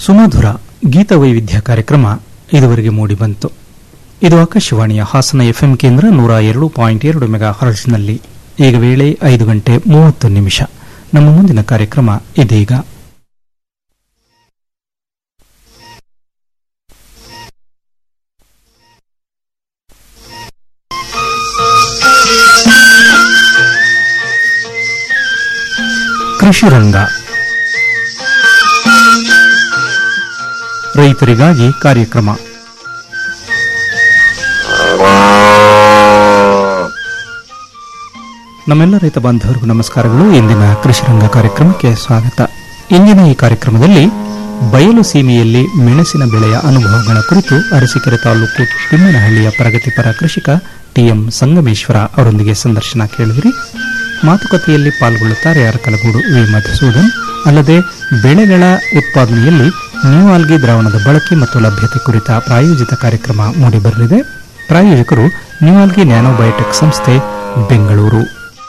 ಸುಮಧುರ ಗೀತ ವೈವಿಧ್ಯ ಕಾರ್ಯಕ್ರಮ ಇದುವರೆಗೆ ಮೂಡಿಬಂತು ಇದು ಆಕಾಶವಾಣಿಯ ಹಾಸನ ಎಫ್ಎಂ ಕೇಂದ್ರ ನೂರ ಎರಡು ಪಾಯಿಂಟ್ ಎರಡು ಮೆಗಾ ಹರ್ಟ್ಸ್ನಲ್ಲಿ ಈಗ ವೇಳೆ ಐದು ಗಂಟೆ ಮೂವತ್ತು ನಿಮಿಷ ನಮ್ಮ ಮುಂದಿನ ಕಾರ್ಯಕ್ರಮ ಇದೀಗ ಕೃಷಿ ರಂಗ ರೈತರಿಗಾಗಿ ಕಾರ್ಯಕ್ರಮ ನಮ್ಮೆಲ್ಲ ರೈತ ಬಾಂಧವರಿಗೂ ನಮಸ್ಕಾರಗಳು ಇಂದಿನ ಕೃಷಿ ರಂಗ ಕಾರ್ಯಕ್ರಮಕ್ಕೆ ಸ್ವಾಗತ ಇಂದಿನ ಈ ಕಾರ್ಯಕ್ರಮದಲ್ಲಿ ಬಯಲು ಸೀಮೆಯಲ್ಲಿ ಮೆಣಸಿನ ಬೆಳೆಯ ಅನುಭವಗಳ ಕುರಿತು ಅರಸೀಕೆರೆ ತಾಲೂಕು ತಿಮ್ಮನಹಳ್ಳಿಯ ಪ್ರಗತಿಪರ ಕೃಷಿಕ ಟಿಎಂ ಸಂಗಮೇಶ್ವರ ಅವರೊಂದಿಗೆ ಸಂದರ್ಶನ ಕೇಳಿದಿರಿ ಮಾತುಕತೆಯಲ್ಲಿ ಪಾಲ್ಗೊಳ್ಳುತ್ತಾರೆ ಅರಕಲಗೂಡು ವಿ ಮಧುಸೂದನ್ ಅಲ್ಲದೆ ಬೆಳೆಗಳ ಉತ್ಪಾದನೆಯಲ್ಲಿ ನ್ಯೂ ಆಲ್ಗಿ ದ್ರಾವಣದ ಬಳಕೆ ಮತ್ತು ಲಭ್ಯತೆ ಕುರಿತ ಪ್ರಾಯೋಜಿತ ಕಾರ್ಯಕ್ರಮ ಮೂಡಿಬರಲಿದೆ ಪ್ರಾಯೋಜಕರು ನ್ಯೂ ಆಲ್ಗಿ ನ್ಯಾನೋಬಯೋಟೆಕ್ ಸಂಸ್ಥೆ ಬೆಂಗಳೂರು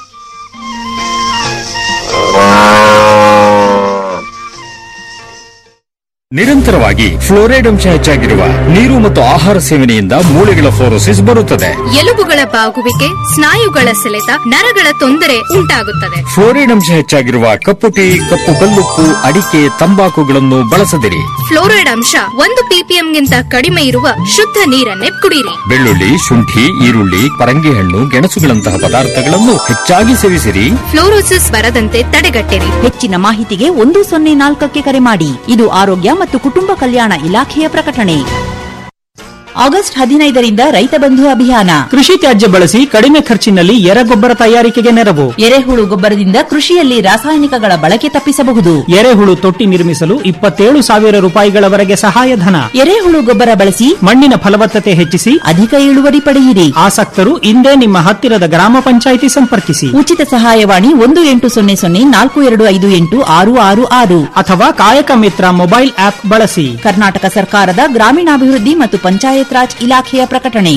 ನಿರಂತರವಾಗಿ ಫ್ಲೋರೈಡ್ ಅಂಶ ಹೆಚ್ಚಾಗಿರುವ ನೀರು ಮತ್ತು ಆಹಾರ ಸೇವನೆಯಿಂದ ಮೂಳೆಗಳ ಫ್ಲೋರೋಸಿಸ್ ಬರುತ್ತದೆ ಎಲುಬುಗಳ ಬಾಗುವಿಕೆ ಸ್ನಾಯುಗಳ ಸೆಳೆತ ನರಗಳ ತೊಂದರೆ ಉಂಟಾಗುತ್ತದೆ ಫ್ಲೋರೈಡ್ ಅಂಶ ಹೆಚ್ಚಾಗಿರುವ ಕಪ್ಪು ಟೀ ಕಪ್ಪು ಕಲ್ಲುಪ್ಪು ಅಡಿಕೆ ತಂಬಾಕುಗಳನ್ನು ಬಳಸದಿರಿ ಫ್ಲೋರೈಡ್ ಅಂಶ ಒಂದು ಪಿಪಿಎಂಗಿಂತ ಕಡಿಮೆ ಇರುವ ಶುದ್ಧ ನೀರನ್ನೇ ಕುಡಿಯಿರಿ ಬೆಳ್ಳುಳ್ಳಿ ಶುಂಠಿ ಈರುಳ್ಳಿ ಪರಂಗಿ ಹಣ್ಣು ಗೆಣಸುಗಳಂತಹ ಪದಾರ್ಥಗಳನ್ನು ಹೆಚ್ಚಾಗಿ ಸೇವಿಸಿರಿ ಫ್ಲೋರೋಸಿಸ್ ಬರದಂತೆ ತಡೆಗಟ್ಟಿರಿ ಹೆಚ್ಚಿನ ಮಾಹಿತಿಗೆ ಒಂದು ಸೊನ್ನೆ ನಾಲ್ಕಕ್ಕೆ ಕರೆ ಮಾಡಿ ಇದು ಆರೋಗ್ಯ ಮತ್ತು ಕುಟುಂಬ ಕಲ್ಯಾಣ ಇಲಾಖೆಯ ಪ್ರಕಟಣೆ ಆಗಸ್ಟ್ ಹದಿನೈದರಿಂದ ರೈತ ಬಂಧು ಅಭಿಯಾನ ಕೃಷಿ ತ್ಯಾಜ್ಯ ಬಳಸಿ ಕಡಿಮೆ ಖರ್ಚಿನಲ್ಲಿ ಎರೆಗೊಬ್ಬರ ತಯಾರಿಕೆಗೆ ನೆರವು ಎರೆಹುಳು ಗೊಬ್ಬರದಿಂದ ಕೃಷಿಯಲ್ಲಿ ರಾಸಾಯನಿಕಗಳ ಬಳಕೆ ತಪ್ಪಿಸಬಹುದು ಎರೆಹುಳು ತೊಟ್ಟಿ ನಿರ್ಮಿಸಲು ಇಪ್ಪತ್ತೇಳು ಸಾವಿರ ರೂಪಾಯಿಗಳವರೆಗೆ ಸಹಾಯಧನ ಎರೆಹುಳು ಗೊಬ್ಬರ ಬಳಸಿ ಮಣ್ಣಿನ ಫಲವತ್ತತೆ ಹೆಚ್ಚಿಸಿ ಅಧಿಕ ಇಳುವರಿ ಪಡೆಯಿರಿ ಆಸಕ್ತರು ಇಂದೇ ನಿಮ್ಮ ಹತ್ತಿರದ ಗ್ರಾಮ ಪಂಚಾಯಿತಿ ಸಂಪರ್ಕಿಸಿ ಉಚಿತ ಸಹಾಯವಾಣಿ ಒಂದು ಎಂಟು ಸೊನ್ನೆ ಸೊನ್ನೆ ನಾಲ್ಕು ಎರಡು ಐದು ಎಂಟು ಆರು ಆರು ಆರು ಅಥವಾ ಕಾಯಕ ಮಿತ್ರ ಮೊಬೈಲ್ ಆಪ್ ಬಳಸಿ ಕರ್ನಾಟಕ ಸರ್ಕಾರದ ಗ್ರಾಮೀಣಾಭಿವೃದ್ಧಿ ಮತ್ತು ಪಂಚಾಯತ್ ರಾಜ್ ಇಲಾಖೆಯ ಪ್ರಕಟಣೆ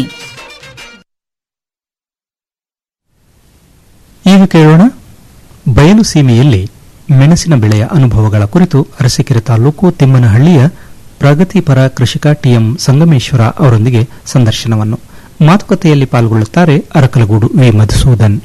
ಈಗ ಕೇಳೋಣ ಬಯಲು ಸೀಮೆಯಲ್ಲಿ ಮೆಣಸಿನ ಬೆಳೆಯ ಅನುಭವಗಳ ಕುರಿತು ಅರಸೀಕೆರೆ ತಾಲೂಕು ತಿಮ್ಮನಹಳ್ಳಿಯ ಪ್ರಗತಿಪರ ಕೃಷಿಕ ಟಿಎಂ ಸಂಗಮೇಶ್ವರ ಅವರೊಂದಿಗೆ ಸಂದರ್ಶನವನ್ನು ಮಾತುಕತೆಯಲ್ಲಿ ಪಾಲ್ಗೊಳ್ಳುತ್ತಾರೆ ಅರಕಲಗೂಡು ವಿ ಮಧುಸೂದನ್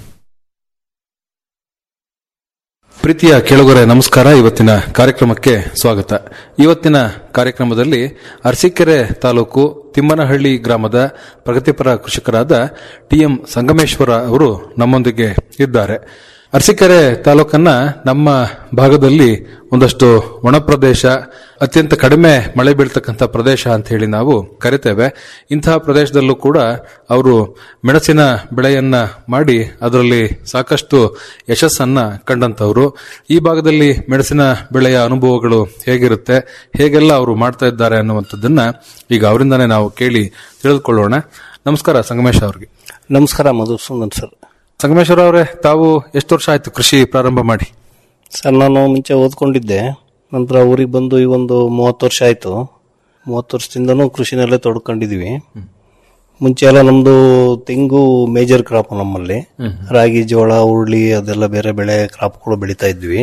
ಪ್ರೀತಿಯ ಕೆಳಗರೆ ನಮಸ್ಕಾರ ಇವತ್ತಿನ ಕಾರ್ಯಕ್ರಮಕ್ಕೆ ಸ್ವಾಗತ ಇವತ್ತಿನ ಕಾರ್ಯಕ್ರಮದಲ್ಲಿ ಅರಸೀಕೆರೆ ತಾಲೂಕು ತಿಮ್ಮನಹಳ್ಳಿ ಗ್ರಾಮದ ಪ್ರಗತಿಪರ ಕೃಷಿಕರಾದ ಟಿಎಂ ಸಂಗಮೇಶ್ವರ ಅವರು ನಮ್ಮೊಂದಿಗೆ ಇದ್ದಾರೆ ಅರಸೀಕೆರೆ ತಾಲೂಕನ್ನ ನಮ್ಮ ಭಾಗದಲ್ಲಿ ಒಂದಷ್ಟು ಒಣ ಪ್ರದೇಶ ಅತ್ಯಂತ ಕಡಿಮೆ ಮಳೆ ಬೀಳ್ತಕ್ಕಂಥ ಪ್ರದೇಶ ಅಂತ ಹೇಳಿ ನಾವು ಕರಿತೇವೆ ಇಂತಹ ಪ್ರದೇಶದಲ್ಲೂ ಕೂಡ ಅವರು ಮೆಣಸಿನ ಬೆಳೆಯನ್ನ ಮಾಡಿ ಅದರಲ್ಲಿ ಸಾಕಷ್ಟು ಯಶಸ್ಸನ್ನ ಕಂಡಂತವರು ಈ ಭಾಗದಲ್ಲಿ ಮೆಣಸಿನ ಬೆಳೆಯ ಅನುಭವಗಳು ಹೇಗಿರುತ್ತೆ ಹೇಗೆಲ್ಲ ಅವರು ಮಾಡ್ತಾ ಇದ್ದಾರೆ ಅನ್ನುವಂಥದ್ದನ್ನ ಈಗ ಅವರಿಂದಾನೇ ನಾವು ಕೇಳಿ ತಿಳಿದುಕೊಳ್ಳೋಣ ನಮಸ್ಕಾರ ಸಂಗಮೇಶ್ ಅವ್ರಿಗೆ ನಮಸ್ಕಾರ ಮಧುಸೂದನ್ ಸರ್ ಸಂಗಮೇಶ್ವರ ಅವರೇ ತಾವು ಎಷ್ಟು ವರ್ಷ ಆಯ್ತು ಕೃಷಿ ಪ್ರಾರಂಭ ಮಾಡಿ ಸರ್ ನಾನು ಮುಂಚೆ ಓದ್ಕೊಂಡಿದ್ದೆ ನಂತರ ಊರಿಗೆ ಬಂದು ಈ ಒಂದು ಮೂವತ್ತು ವರ್ಷ ಆಯಿತು ಮೂವತ್ತು ವರ್ಷದಿಂದನೂ ಕೃಷಿನಲ್ಲೇ ತೊಡ್ಕೊಂಡಿದ್ವಿ ಮುಂಚೆ ಎಲ್ಲ ನಮ್ಮದು ತೆಂಗು ಮೇಜರ್ ಕ್ರಾಪ್ ನಮ್ಮಲ್ಲಿ ರಾಗಿ ಜೋಳ ಉರುಳಿ ಅದೆಲ್ಲ ಬೇರೆ ಬೆಳೆ ಕ್ರಾಪ್ಗಳು ಬೆಳೀತಾ ಇದ್ವಿ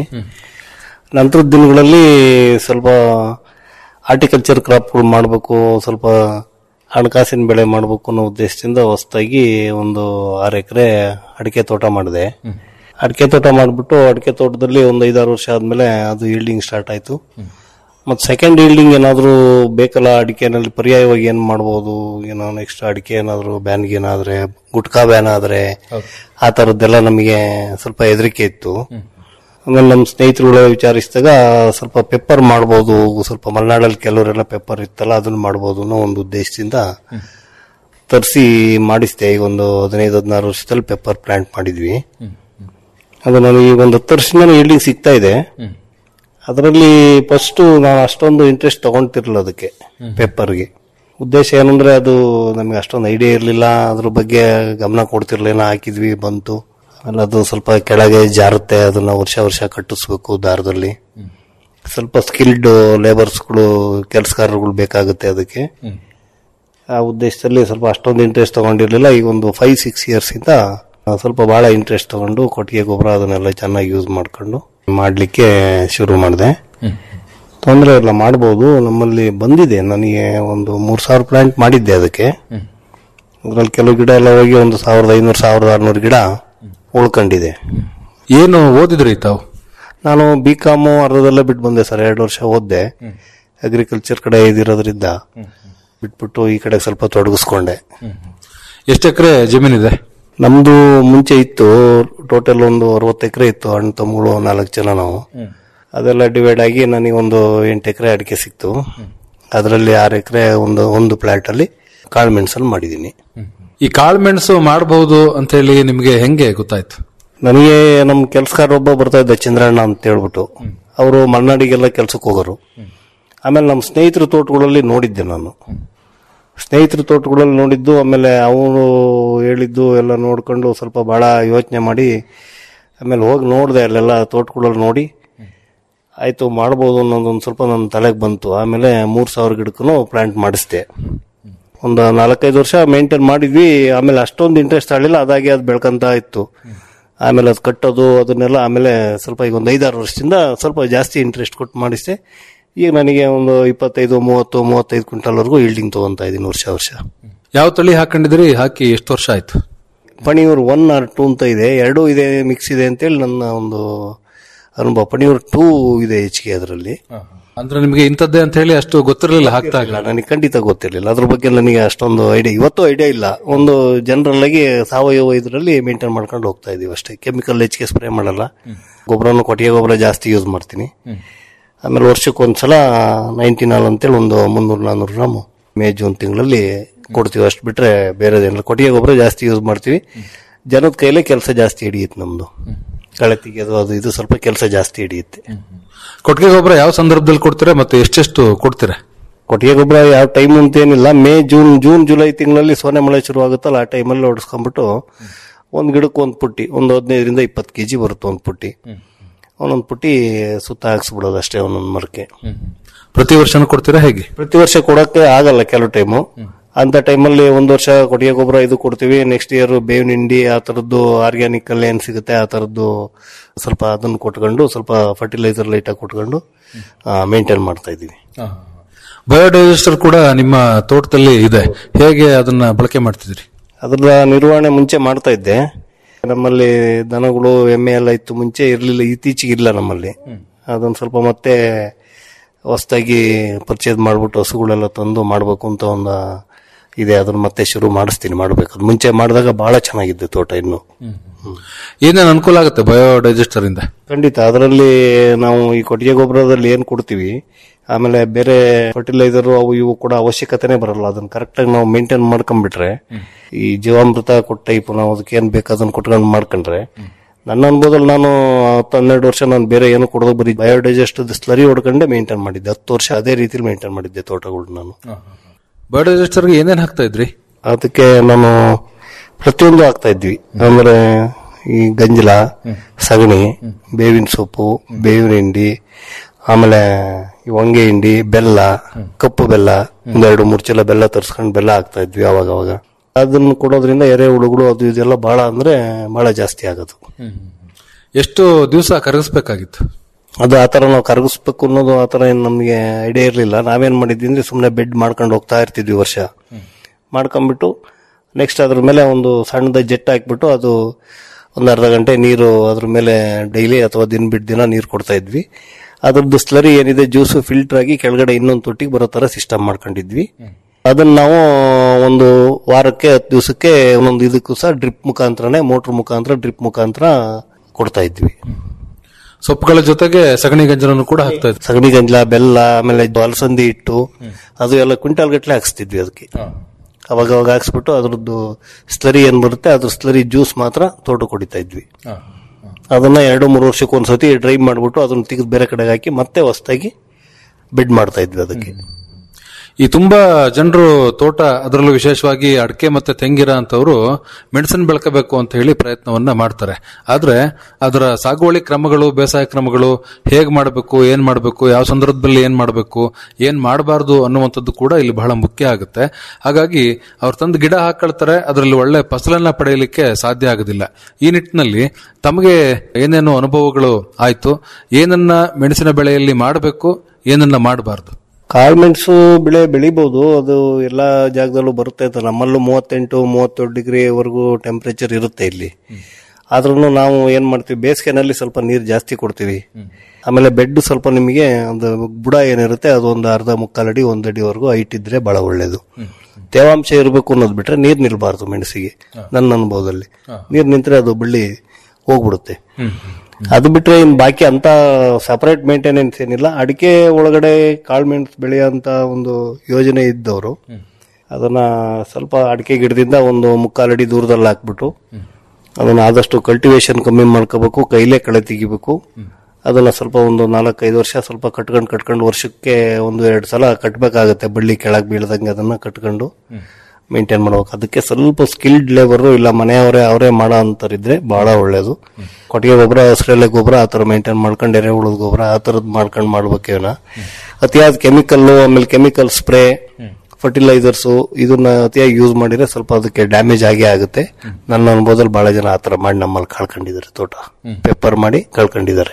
ನಂತರದ ದಿನಗಳಲ್ಲಿ ಸ್ವಲ್ಪ ಹಾರ್ಟಿಕಲ್ಚರ್ ಕ್ರಾಪ್ಗಳು ಮಾಡಬೇಕು ಸ್ವಲ್ಪ ಹಣಕಾಸಿನ ಬೆಳೆ ಮಾಡಬೇಕು ಅನ್ನೋ ಉದ್ದೇಶದಿಂದ ಹೊಸದಾಗಿ ಒಂದು ಆರು ಎಕರೆ ಅಡಿಕೆ ತೋಟ ಮಾಡಿದೆ ಅಡಿಕೆ ತೋಟ ಮಾಡಿಬಿಟ್ಟು ಅಡಿಕೆ ತೋಟದಲ್ಲಿ ಒಂದು ಐದಾರು ವರ್ಷ ಆದ್ಮೇಲೆ ಅದು ಈಲ್ಡಿಂಗ್ ಸ್ಟಾರ್ಟ್ ಆಯ್ತು ಮತ್ತು ಸೆಕೆಂಡ್ ಈಲ್ಡಿಂಗ್ ಏನಾದರೂ ಬೇಕಲ್ಲ ಅಡಿಕೆನಲ್ಲಿ ಪರ್ಯಾಯವಾಗಿ ಏನು ಮಾಡ್ಬೋದು ಏನೋ ನೆಕ್ಸ್ಟ್ ಅಡಿಕೆ ಏನಾದರೂ ಬ್ಯಾನ್ಗೆ ಏನಾದ್ರೆ ಗುಟ್ಕಾ ಬ್ಯಾನ್ ಆದ್ರೆ ಆ ಥರದ್ದೆಲ್ಲ ನಮಗೆ ಸ್ವಲ್ಪ ಹೆದರಿಕೆ ಇತ್ತು ಆಮೇಲೆ ನಮ್ಮ ಸ್ನೇಹಿತರುಗಳು ವಿಚಾರಿಸಿದಾಗ ಸ್ವಲ್ಪ ಪೆಪ್ಪರ್ ಮಾಡ್ಬೋದು ಸ್ವಲ್ಪ ಮಲೆನಾಡಲ್ಲಿ ಕೆಲವರೆಲ್ಲ ಪೆಪ್ಪರ್ ಇತ್ತಲ್ಲ ಅದನ್ನ ಮಾಡ್ಬೋದು ಅನ್ನೋ ಒಂದು ಉದ್ದೇಶದಿಂದ ತರಿಸಿ ಮಾಡಿಸಿದೆ ಈಗ ಒಂದು ಹದಿನೈದು ಹದಿನಾರು ವರ್ಷದಲ್ಲಿ ಪೆಪ್ಪರ್ ಪ್ಲಾಂಟ್ ಮಾಡಿದ್ವಿ ಅದು ನನಗೆ ಈಗ ಒಂದು ಹತ್ತು ವರ್ಷದಿಂದ ಈಲ್ಡಿಂಗ್ ಸಿಗ್ತಾ ಇದೆ ಅದರಲ್ಲಿ ಫಸ್ಟ್ ನಾನು ಅಷ್ಟೊಂದು ಇಂಟ್ರೆಸ್ಟ್ ತಗೊಂತಿರ್ಲಿಲ್ಲ ಅದಕ್ಕೆ ಪೆಪ್ಪರ್ಗೆ ಉದ್ದೇಶ ಏನಂದ್ರೆ ಅದು ನಮಗೆ ಅಷ್ಟೊಂದು ಐಡಿಯಾ ಇರಲಿಲ್ಲ ಅದ್ರ ಬಗ್ಗೆ ಗಮನ ಕೊಡ್ತಿರ್ಲಿಲ್ಲ ಹಾಕಿದ್ವಿ ಬಂತು ಆಮೇಲೆ ಅದು ಸ್ವಲ್ಪ ಕೆಳಗೆ ಜಾರುತ್ತೆ ಅದನ್ನ ವರ್ಷ ವರ್ಷ ಕಟ್ಟಿಸ್ಬೇಕು ದಾರದಲ್ಲಿ ಸ್ವಲ್ಪ ಸ್ಕಿಲ್ಡ್ ಲೇಬರ್ಸ್ಗಳು ಕೆಲಸಗಾರರುಗಳು ಬೇಕಾಗುತ್ತೆ ಅದಕ್ಕೆ ಆ ಉದ್ದೇಶದಲ್ಲಿ ಸ್ವಲ್ಪ ಅಷ್ಟೊಂದು ಇಂಟ್ರೆಸ್ಟ್ ತಗೊಂಡಿರ್ಲಿಲ್ಲ ಈಗ ಒಂದು ಫೈವ್ ಸಿಕ್ಸ್ ಇಯರ್ಸ್ ಇಂದ ಸ್ವಲ್ಪ ಬಹಳ ಇಂಟ್ರೆಸ್ಟ್ ತಗೊಂಡು ಕೊಟ್ಟಿಗೆ ಗೊಬ್ಬರ ಅದನ್ನೆಲ್ಲ ಚೆನ್ನಾಗಿ ಯೂಸ್ ಮಾಡ್ಕೊಂಡು ಮಾಡ್ಲಿಕ್ಕೆ ಶುರು ಮಾಡಿದೆ ತೊಂದರೆ ಇಲ್ಲ ಮಾಡ್ಬೋದು ನಮ್ಮಲ್ಲಿ ಬಂದಿದೆ ನನಗೆ ಒಂದು ಮೂರ್ ಸಾವಿರ ಪ್ಲಾಂಟ್ ಮಾಡಿದ್ದೆ ಅದಕ್ಕೆ ಅದ್ರಲ್ಲಿ ಕೆಲವು ಗಿಡ ಎಲ್ಲ ಹೋಗಿ ಒಂದು ಸಾವಿರದ ಐನೂರು ಸಾವಿರದ ಆರ್ನೂರು ಗಿಡ ಉಳ್ಕೊಂಡಿದೆ ಏನು ಓದಿದ್ರಿ ತಾವು ನಾನು ಬಿ ಕಾಮು ಅರ್ಧದಲ್ಲೇ ಬಿಟ್ಟು ಬಂದೆ ಸರ್ ಎರಡು ವರ್ಷ ಓದ್ದೆ ಅಗ್ರಿಕಲ್ಚರ್ ಕಡೆ ಇದಿರೋದ್ರಿಂದ ಬಿಟ್ಬಿಟ್ಟು ಈ ಕಡೆ ಸ್ವಲ್ಪ ತೊಡಗಿಸ್ಕೊಂಡೆ ಎಷ್ಟು ಎಕರೆ ಜಮೀನಿದೆ ನಮ್ದು ಮುಂಚೆ ಇತ್ತು ಟೋಟಲ್ ಒಂದು ಅರವತ್ತು ಎಕರೆ ಇತ್ತು ಅಣ್ಣ ತಮ್ಮಗಳು ನಾಲ್ಕು ಜನ ನಾವು ಅದೆಲ್ಲ ಡಿವೈಡ್ ಆಗಿ ನನಗೆ ಒಂದು ಎಂಟು ಎಕರೆ ಅಡಿಕೆ ಸಿಕ್ತು ಅದರಲ್ಲಿ ಆರು ಎಕರೆ ಒಂದು ಒಂದು ಪ್ಲಾಟ್ ಅಲ್ಲಿ ಕಾಳು ಮೆಣಸನ್ನು ಮಾಡಿದ್ದೀನಿ ಈ ಕಾಳುಮೆಣಸು ಮಾಡಬಹುದು ಅಂತ ಹೇಳಿ ನಿಮ್ಗೆ ಹೆಂಗೆ ಗೊತ್ತಾಯ್ತು ನನಗೆ ನಮ್ಮ ಕೆಲಸಗಾರ ಒಬ್ಬ ಬರ್ತಾ ಇದ್ದ ಚಂದ್ರಣ್ಣ ಅಂತ ಹೇಳ್ಬಿಟ್ಟು ಅವರು ಮಲ್ನಾಡಿಗೆಲ್ಲ ಕೆಲ್ಸಕ್ಕೆ ಹೋಗೋರು ಆಮೇಲೆ ನಮ್ಮ ಸ್ನೇಹಿತರ ತೋಟಗಳಲ್ಲಿ ನೋಡಿದ್ದೆ ನಾನು ಸ್ನೇಹಿತರ ತೋಟಗಳಲ್ಲಿ ನೋಡಿದ್ದು ಆಮೇಲೆ ಅವರು ಹೇಳಿದ್ದು ಎಲ್ಲ ನೋಡ್ಕೊಂಡು ಸ್ವಲ್ಪ ಬಹಳ ಯೋಚನೆ ಮಾಡಿ ಆಮೇಲೆ ಹೋಗಿ ನೋಡಿದೆ ಅಲ್ಲೆಲ್ಲ ತೋಟಗಳಲ್ಲಿ ನೋಡಿ ಆಯ್ತು ಮಾಡ್ಬೋದು ಅನ್ನೋದೊಂದು ಸ್ವಲ್ಪ ನನ್ನ ತಲೆಗೆ ಬಂತು ಆಮೇಲೆ ಮೂರು ಸಾವಿರ ಗಿಡಕ್ಕೂ ಪ್ಲಾಂಟ್ ಮಾಡಿಸ್ದೆ ಒಂದು ನಾಲ್ಕೈದು ವರ್ಷ ಮೇಂಟೈನ್ ಮಾಡಿದ್ವಿ ಆಮೇಲೆ ಅಷ್ಟೊಂದು ಇಂಟ್ರೆಸ್ಟ್ ಆಗಲಿಲ್ಲ ಅದಾಗಿ ಅದು ಬೆಳ್ಕೊಂತ ಇತ್ತು ಆಮೇಲೆ ಅದು ಕಟ್ಟೋದು ಅದನ್ನೆಲ್ಲ ಆಮೇಲೆ ಸ್ವಲ್ಪ ಈಗ ಒಂದು ಐದಾರು ವರ್ಷದಿಂದ ಸ್ವಲ್ಪ ಜಾಸ್ತಿ ಇಂಟ್ರೆಸ್ಟ್ ಕೊಟ್ಟು ಮಾಡಿಸ್ದೆ ಈಗ ನನಗೆ ಒಂದು ಇಪ್ಪತ್ತೈದು ಮೂವತ್ತು ಮೂವತ್ತೈದು ಕ್ವಿಂಟಲ್ವರೆಗೂ ಈಲ್ಡಿಂಗ್ ತಗೊಂತ ಇದ್ದೀನಿ ವರ್ಷ ವರ್ಷ ಯಾವ ತಳಿ ಹಾಕೊಂಡಿದ್ರಿ ಹಾಕಿ ಎಷ್ಟು ವರ್ಷ ಆಯ್ತು ಪಣಿಯೂರು ಒನ್ ಆರ್ ಟೂ ಅಂತ ಇದೆ ಎರಡೂ ಇದೆ ಮಿಕ್ಸ್ ಇದೆ ಅಂತೇಳಿ ನನ್ನ ಒಂದು ಅನುಭವ ಪಣಿಯೂರು ಟೂ ಇದೆ ಹೆಚ್ಚಿಗೆ ಅದರಲ್ಲಿ ಅಂದ್ರೆ ನಿಮ್ಗೆ ಇಂಥದ್ದೇ ಅಂತ ಹೇಳಿ ಅಷ್ಟು ಗೊತ್ತಿರಲಿಲ್ಲ ಹಾಕ್ತಾ ಇಲ್ಲ ನನಗೆ ಖಂಡಿತ ಗೊತ್ತಿರಲಿಲ್ಲ ಅದ್ರ ಬಗ್ಗೆ ನನಗೆ ಅಷ್ಟೊಂದು ಐಡಿಯಾ ಇವತ್ತು ಐಡಿಯಾ ಇಲ್ಲ ಒಂದು ಜನರಲ್ ಆಗಿ ಸಾವಯವ ಇದರಲ್ಲಿ ಮೇಂಟೈನ್ ಮಾಡ್ಕೊಂಡು ಹೋಗ್ತಾ ಇದೀವಿ ಅಷ್ಟೇ ಕೆಮಿಕಲ್ ಹೆಚ್ಚಿಗೆ ಸ್ಪ್ರೇ ಮಾಡಲ್ಲ ಗೊಬ್ಬರನು ಕೊಟ್ಟಿಗೆ ಗೊಬ್ಬರ ಜಾಸ್ತಿ ಯೂಸ್ ಮಾಡ್ತೀನಿ ಆಮೇಲೆ ವರ್ಷಕ್ಕೆ ಒಂದ್ಸಲ ನೈಂಟಿ ನಾಲ್ ಅಂತೇಳಿ ಒಂದು ಮುನ್ನೂರು ನಾನ್ನೂರು ಗ್ರಾಮು ಮೇ ಜೂನ್ ತಿಂಗಳಲ್ಲಿ ಕೊಡ್ತೀವಿ ಅಷ್ಟು ಬಿಟ್ರೆ ಬೇರೆದೇನಿಲ್ಲ ಕೊಟ್ಟಿಗೆ ಗೊಬ್ಬರ ಜಾಸ್ತಿ ಯೂಸ್ ಮಾಡ್ತೀವಿ ಜನದ ಕೈಲೇ ಕೆಲಸ ಜಾಸ್ತಿ ಹಿಡಿಯುತ್ತೆ ನಮ್ದು ಕಳೆ ತೆಗೆಯೋದು ಅದು ಇದು ಸ್ವಲ್ಪ ಕೆಲಸ ಜಾಸ್ತಿ ಹಿಡಿಯುತ್ತೆ ಕೊಟ್ಟಿಗೆ ಗೊಬ್ಬರ ಯಾವ ಸಂದರ್ಭದಲ್ಲಿ ಕೊಡ್ತೀರಾ ಮತ್ತೆ ಎಷ್ಟೆಷ್ಟು ಕೊಡ್ತೀರಾ ಕೊಟ್ಟಿಗೆ ಗೊಬ್ಬರ ಯಾವ ಟೈಮ್ ಅಂತ ಏನಿಲ್ಲ ಮೇ ಜೂನ್ ಜೂನ್ ಜುಲೈ ತಿಂಗಳಲ್ಲಿ ಸೋನೆ ಮಳೆ ಶುರು ಆಗುತ್ತಲ್ಲ ಆ ಟೈಮಲ್ಲಿ ಹೊಡಿಸ್ಕೊಂಡ್ಬಿಟ್ಟು ಒಂದ್ ಗಿಡಕ್ಕೆ ಒಂದ್ ಪುಟ್ಟಿ ಒಂದು ಹದಿನೈದರಿಂದ ಇಪ್ಪತ್ತು ಕೆಜಿ ಬರುತ್ತೆ ಒಂದ್ ಪುಟ್ಟಿ ಒಂದೊಂದು ಪುಟ್ಟಿ ಸುತ್ತ ಹಾಕ್ಸ್ಬಿಡೋದು ಅಷ್ಟೇ ಒಂದೊಂದು ಮರಕ್ಕೆ ಪ್ರತಿ ವರ್ಷನೂ ಕೊಡ್ತೀರಾ ಹೇಗೆ ಪ್ರತಿ ವರ್ಷ ಕೊಡಕ್ಕೆ ಆಗಲ್ಲ ಕೆಲವು ಟೈಮು ಅಂತ ಟೈಮಲ್ಲಿ ಒಂದು ವರ್ಷ ಕೊಟ್ಟಿಗೆ ಗೊಬ್ಬರ ಇದು ಕೊಡ್ತೀವಿ ನೆಕ್ಸ್ಟ್ ಇಯರ್ ಬೇವಿನ ಹಿಂಡಿ ಆ ತರದ್ದು ಆರ್ಗ್ಯಾನಿಕ್ ಅಲ್ಲಿ ಏನ್ ಸಿಗುತ್ತೆ ಆ ತರದ್ದು ಸ್ವಲ್ಪ ಅದನ್ನು ಕೊಟ್ಕೊಂಡು ಸ್ವಲ್ಪ ಫರ್ಟಿಲೈಸರ್ ಲೈಟಾಗಿ ಕೊಟ್ಕೊಂಡು ಮೇಂಟೈನ್ ಮಾಡ್ತಾ ಇದೀವಿ ಬಯೋಡೈಜೆಸ್ಟರ್ ಕೂಡ ನಿಮ್ಮ ತೋಟದಲ್ಲಿ ಇದೆ ಹೇಗೆ ಅದನ್ನ ಬಳಕೆ ಮಾಡ್ತಿದ್ರಿ ಅದರ ನಿರ್ವಹಣೆ ಮುಂಚೆ ಮಾಡ್ತಾ ಇದ್ದೆ ನಮ್ಮಲ್ಲಿ ದನಗಳು ಎಮ್ಮೆ ಎಲ್ಲ ಇತ್ತು ಮುಂಚೆ ಇರಲಿಲ್ಲ ಇತ್ತೀಚೆಗೆ ಇಲ್ಲ ನಮ್ಮಲ್ಲಿ ಅದೊಂದು ಸ್ವಲ್ಪ ಮತ್ತೆ ಹೊಸದಾಗಿ ಪರ್ಚೇಸ್ ಮಾಡ್ಬಿಟ್ಟು ಹಸುಗಳೆಲ್ಲ ತಂದು ಮಾಡಬೇಕು ಅಂತ ಒಂದು ಇದೆ ಅದನ್ನ ಮತ್ತೆ ಶುರು ಮಾಡಿಸ್ತೀನಿ ಮಾಡ್ಬೇಕು ಅದು ಮುಂಚೆ ಮಾಡಿದಾಗ ಬಹಳ ಚೆನ್ನಾಗಿತ್ತು ತೋಟ ಇನ್ನು ಏನೇನು ಅನುಕೂಲ ಆಗುತ್ತೆ ಬಯೋಡೈಜೆಸ್ಟರ್ ಇಂದ ಖಂಡಿತ ಅದರಲ್ಲಿ ನಾವು ಈ ಕೊಟ್ಟಿಗೆ ಗೊಬ್ಬರದಲ್ಲಿ ಏನ್ ಕೊಡ್ತೀವಿ ಆಮೇಲೆ ಬೇರೆ ಫರ್ಟಿಲೈಸರ್ ಅವು ಇವು ಕೂಡ ಅವಶ್ಯಕತೆನೇ ಬರಲ್ಲ ಅದನ್ನ ಕರೆಕ್ಟ್ ಆಗಿ ನಾವು ಮೇಂಟೈನ್ ಮಾಡ್ಕೊಂಡ್ಬಿಟ್ರೆ ಈ ಜೀವಾಮೃತ ಕೊಟ್ಟ ಟೈಪ್ ನಾವು ಅದಕ್ಕೆ ಏನ್ ಬೇಕು ಅದನ್ನ ಕೊಟ್ಕೊಂಡು ಮಾಡ್ಕೊಂಡ್ರೆ ನನ್ನ ಅನುಭವದಲ್ಲಿ ನಾನು ಹತ್ತು ಹನ್ನೆರಡು ವರ್ಷ ನಾನು ಬೇರೆ ಏನು ಕೊಡೋದು ಬರೀ ಬಯೋಡೈಜೆಸ್ಟ್ ಸ್ಲರಿ ಹೊಡ್ಕೊಂಡೆ ಮೇಂಟೈನ್ ಮಾಡಿದ್ದೆ ಹತ್ತು ವರ್ಷ ಅದೇ ರೀತಿಲಿ ಮೇಂಟೈನ್ ಮಾಡಿದ್ದೆ ತೋಟಗಳು ನಾನು ಬಯೋಡೈಜೆಸ್ಟರ್ಗೆ ಏನೇನು ಹಾಕ್ತಾ ಇದ್ರಿ ಅದಕ್ಕೆ ನಾನು ಪ್ರತಿಯೊಂದು ಹಾಕ್ತಾ ಇದ್ವಿ ಅಂದ್ರೆ ಈ ಗಂಜಲ ಸಗಣಿ ಬೇವಿನ ಸೊಪ್ಪು ಬೇವಿನ ಹಿಂಡಿ ಆಮೇಲೆ ಈ ಹೊಂಗೆ ಹಿಂಡಿ ಬೆಲ್ಲ ಕಪ್ಪು ಬೆಲ್ಲ ಒಂದೆರಡು ಮೂರು ಚೀಲ ಬೆಲ್ಲ ತರಿಸ್ಕೊಂಡು ಬೆಲ್ಲ ಹಾಕ್ತಾ ಇದ್ವಿ ಅವಾಗ ಅವಾಗ ಅದನ್ನು ಕೊಡೋದ್ರಿಂದ ಎರೆಹುಳುಗಳು ಅದು ಇದೆಲ್ಲ ಬಹಳ ಅಂದ್ರೆ ಬಹಳ ಜಾಸ್ತಿ ಆಗೋದು ಎಷ್ಟು ದಿವಸ ಕರಗಿಸ್ಬೇಕಾಗಿತ್ತು ಅದು ಆತರ ನಾವು ಕರಗಿಸ್ಬೇಕು ಅನ್ನೋದು ಆತರ ಏನು ನಮಗೆ ಐಡಿಯಾ ಇರಲಿಲ್ಲ ನಾವೇನ್ ಮಾಡಿದ್ವಿ ಅಂದ್ರೆ ಸುಮ್ಮನೆ ಬೆಡ್ ಮಾಡ್ಕೊಂಡು ಹೋಗ್ತಾ ಇರ್ತಿದ್ವಿ ವರ್ಷ ಮಾಡ್ಕೊಂಡ್ಬಿಟ್ಟು ನೆಕ್ಸ್ಟ್ ಅದ್ರ ಮೇಲೆ ಒಂದು ಸಣ್ಣದ ಜೆಟ್ ಹಾಕ್ಬಿಟ್ಟು ಅದು ಒಂದು ಅರ್ಧ ಗಂಟೆ ನೀರು ಅದ್ರ ಮೇಲೆ ಡೈಲಿ ಅಥವಾ ದಿನ ಬಿಟ್ಟು ದಿನ ನೀರು ಕೊಡ್ತಾ ಇದ್ವಿ ಅದ್ರದ್ದು ಸ್ಲರಿ ಏನಿದೆ ಜ್ಯೂಸು ಫಿಲ್ಟರ್ ಆಗಿ ಕೆಳಗಡೆ ಇನ್ನೊಂದು ತೊಟ್ಟಿಗೆ ಬರೋ ತರ ಸಿಸ್ಟಮ್ ಮಾಡ್ಕೊಂಡಿದ್ವಿ ಅದನ್ನ ನಾವು ಒಂದು ವಾರಕ್ಕೆ ಹತ್ತು ದಿವಸಕ್ಕೆ ಒಂದೊಂದು ಇದಕ್ಕೂ ಸಹ ಡ್ರಿಪ್ ಮುಖಾಂತರನೇ ಮೋಟ್ರ್ ಮುಖಾಂತರ ಡ್ರಿಪ್ ಮುಖಾಂತರ ಕೊಡ್ತಾ ಇದ್ವಿ ಸೊಪ್ಪುಗಳ ಜೊತೆಗೆ ಸಗಣಿ ಗಂಜಲನ್ನು ಕೂಡ ಹಾಕ್ತಾ ಇದ್ರಿ ಸಗಣಿ ಗಂಜಲ ಬೆಲ್ಲ ಆಮೇಲೆ ಅಲಸಂದಿ ಇಟ್ಟು ಅದು ಎಲ್ಲ ಕ್ವಿಂಟಾಲ್ ಗಟ್ಲೆ ಹಾಕ್ಸ್ತಿದ್ವಿ ಅದಕ್ಕೆ ಅವಾಗ ಅವಾಗ ಹಾಕ್ಸ್ಬಿಟ್ಟು ಅದ್ರದ್ದು ಸ್ಲರಿ ಏನ್ ಬರುತ್ತೆ ಅದ್ರ ಸ್ಲರಿ ಜ್ಯೂಸ್ ಮಾತ್ರ ತೋಟ ಕುಡಿತಾ ಇದ್ವಿ ಅದನ್ನ ಎರಡು ಮೂರು ವರ್ಷಕ್ಕೆ ಒಂದ್ಸತಿ ಡ್ರೈ ಮಾಡ್ಬಿಟ್ಟು ಅದನ್ನ ತೆಗೆದು ಬೇರೆ ಕಡೆಗೆ ಹಾಕಿ ಮತ್ತೆ ಹೊಸದಾಗಿ ಬೆಡ್ ಮಾಡ್ತಾ ಇದ್ವಿ ಅದಕ್ಕೆ ಈ ತುಂಬಾ ಜನರು ತೋಟ ಅದರಲ್ಲೂ ವಿಶೇಷವಾಗಿ ಅಡಕೆ ಮತ್ತೆ ತೆಂಗಿರ ಅಂತವರು ಮೆಣಸಿನ ಬೆಳ್ಕೋಬೇಕು ಅಂತ ಹೇಳಿ ಪ್ರಯತ್ನವನ್ನ ಮಾಡ್ತಾರೆ ಆದ್ರೆ ಅದರ ಸಾಗುವಳಿ ಕ್ರಮಗಳು ಬೇಸಾಯ ಕ್ರಮಗಳು ಹೇಗ್ ಮಾಡಬೇಕು ಏನ್ ಮಾಡಬೇಕು ಯಾವ ಸಂದರ್ಭದಲ್ಲಿ ಏನ್ ಮಾಡಬೇಕು ಏನ್ ಮಾಡಬಾರ್ದು ಅನ್ನುವಂಥದ್ದು ಕೂಡ ಇಲ್ಲಿ ಬಹಳ ಮುಖ್ಯ ಆಗುತ್ತೆ ಹಾಗಾಗಿ ಅವ್ರು ತಂದು ಗಿಡ ಹಾಕೊಳ್ತಾರೆ ಅದರಲ್ಲಿ ಒಳ್ಳೆ ಫಸಲನ್ನ ಪಡೆಯಲಿಕ್ಕೆ ಸಾಧ್ಯ ಆಗೋದಿಲ್ಲ ಈ ನಿಟ್ಟಿನಲ್ಲಿ ತಮಗೆ ಏನೇನು ಅನುಭವಗಳು ಆಯ್ತು ಏನನ್ನ ಮೆಣಸಿನ ಬೆಳೆಯಲ್ಲಿ ಮಾಡಬೇಕು ಏನನ್ನ ಮಾಡಬಾರ್ದು ಕಾಳುಮೆಣಸು ಬೆಳೆ ಬೆಳಿಬಹುದು ಅದು ಎಲ್ಲಾ ಜಾಗದಲ್ಲೂ ಬರುತ್ತೆ ಅಂತ ನಮ್ಮಲ್ಲೂ ಮೂವತ್ತೆಂಟು ಮೂವತ್ತೇಳು ಡಿಗ್ರಿವರೆಗೂ ಟೆಂಪರೇಚರ್ ಇರುತ್ತೆ ಇಲ್ಲಿ ಆದ್ರೂ ನಾವು ಏನ್ ಮಾಡ್ತೀವಿ ಬೇಸಿಗೆನಲ್ಲಿ ಸ್ವಲ್ಪ ನೀರು ಜಾಸ್ತಿ ಕೊಡ್ತೀವಿ ಆಮೇಲೆ ಬೆಡ್ ಸ್ವಲ್ಪ ನಿಮಗೆ ಒಂದು ಬುಡ ಏನಿರುತ್ತೆ ಅದು ಒಂದು ಅರ್ಧ ಮುಕ್ಕಾಲು ಅಡಿ ಒಂದು ಅಡಿವರೆಗೂ ಹೈಟ್ ಇದ್ರೆ ಬಹಳ ಒಳ್ಳೇದು ತೇವಾಂಶ ಇರಬೇಕು ಅನ್ನೋದು ಬಿಟ್ರೆ ನೀರ್ ನಿಲ್ಬಾರ್ದು ಮೆಣಸಿಗೆ ನನ್ನ ಅನುಭವದಲ್ಲಿ ನೀರ್ ನಿಂತ್ರೆ ಅದು ಬಳ್ಳಿ ಹೋಗ್ಬಿಡುತ್ತೆ ಅದು ಬಿಟ್ರೆ ಇನ್ ಬಾಕಿ ಅಂತ ಸಪರೇಟ್ ಮೇಂಟೆನೆನ್ಸ್ ಏನಿಲ್ಲ ಅಡಿಕೆ ಒಳಗಡೆ ಕಾಳುಮೆಣಸು ಬೆಳೆಯೋಂತ ಒಂದು ಯೋಜನೆ ಇದ್ದವರು ಅದನ್ನ ಸ್ವಲ್ಪ ಅಡಿಕೆ ಗಿಡದಿಂದ ಒಂದು ಮುಕ್ಕಾಲಡಿ ದೂರದಲ್ಲಿ ಹಾಕ್ಬಿಟ್ಟು ಅದನ್ನ ಆದಷ್ಟು ಕಲ್ಟಿವೇಶನ್ ಕಮ್ಮಿ ಮಾಡ್ಕೋಬೇಕು ಕೈಲೇ ಕಳೆ ತೆಗಿಬೇಕು ಅದನ್ನ ಸ್ವಲ್ಪ ಒಂದು ನಾಲ್ಕೈದು ವರ್ಷ ಸ್ವಲ್ಪ ಕಟ್ಕೊಂಡು ಕಟ್ಕೊಂಡು ವರ್ಷಕ್ಕೆ ಒಂದು ಎರಡು ಸಲ ಕಟ್ಬೇಕಾಗತ್ತೆ ಬಳ್ಳಿ ಕೆಳಗೆ ಬೀಳ್ದಂಗೆ ಅದನ್ನ ಕಟ್ಕೊಂಡು ಮೇಂಟೈನ್ ಮಾಡ್ಬೇಕು ಅದಕ್ಕೆ ಸ್ವಲ್ಪ ಸ್ಕಿಲ್ಡ್ ಲೇಬರ್ ಇಲ್ಲ ಮನೆಯವರೇ ಅವರೇ ಮಾಡೋ ಅಂತರಿದ್ರೆ ಬಹಳ ಒಳ್ಳೇದು ಕೊಟ್ಟಿಗೆ ಗೊಬ್ಬರ ಹಸಿರೆಲೆ ಗೊಬ್ಬರ ಆ ತರ ಮೇಂಟೈನ್ ಮಾಡ್ಕೊಂಡು ಎರೆಹುಳದ ಗೊಬ್ಬರ ಆ ತರದ್ ಮಾಡ್ಕೊಂಡು ಮಾಡ್ಬೇಕೇನ ಅತಿಯಾದ ಕೆಮಿಕಲ್ ಆಮೇಲೆ ಕೆಮಿಕಲ್ ಸ್ಪ್ರೇ ಫರ್ಟಿಲೈಸರ್ಸ್ ಇದನ್ನ ಅತಿಯಾಗಿ ಯೂಸ್ ಮಾಡಿದ್ರೆ ಸ್ವಲ್ಪ ಅದಕ್ಕೆ ಡ್ಯಾಮೇಜ್ ಆಗೇ ಆಗುತ್ತೆ ನನ್ನ ಅನುಭವದಲ್ಲಿ ಬಹಳ ಜನ ಆ ತರ ಮಾಡಿ ನಮ್ಮಲ್ಲಿ ಕಳ್ಕೊಂಡಿದ್ದಾರೆ ತೋಟ ಪೆಪ್ಪರ್ ಮಾಡಿ ಕಳ್ಕೊಂಡಿದ್ದಾರೆ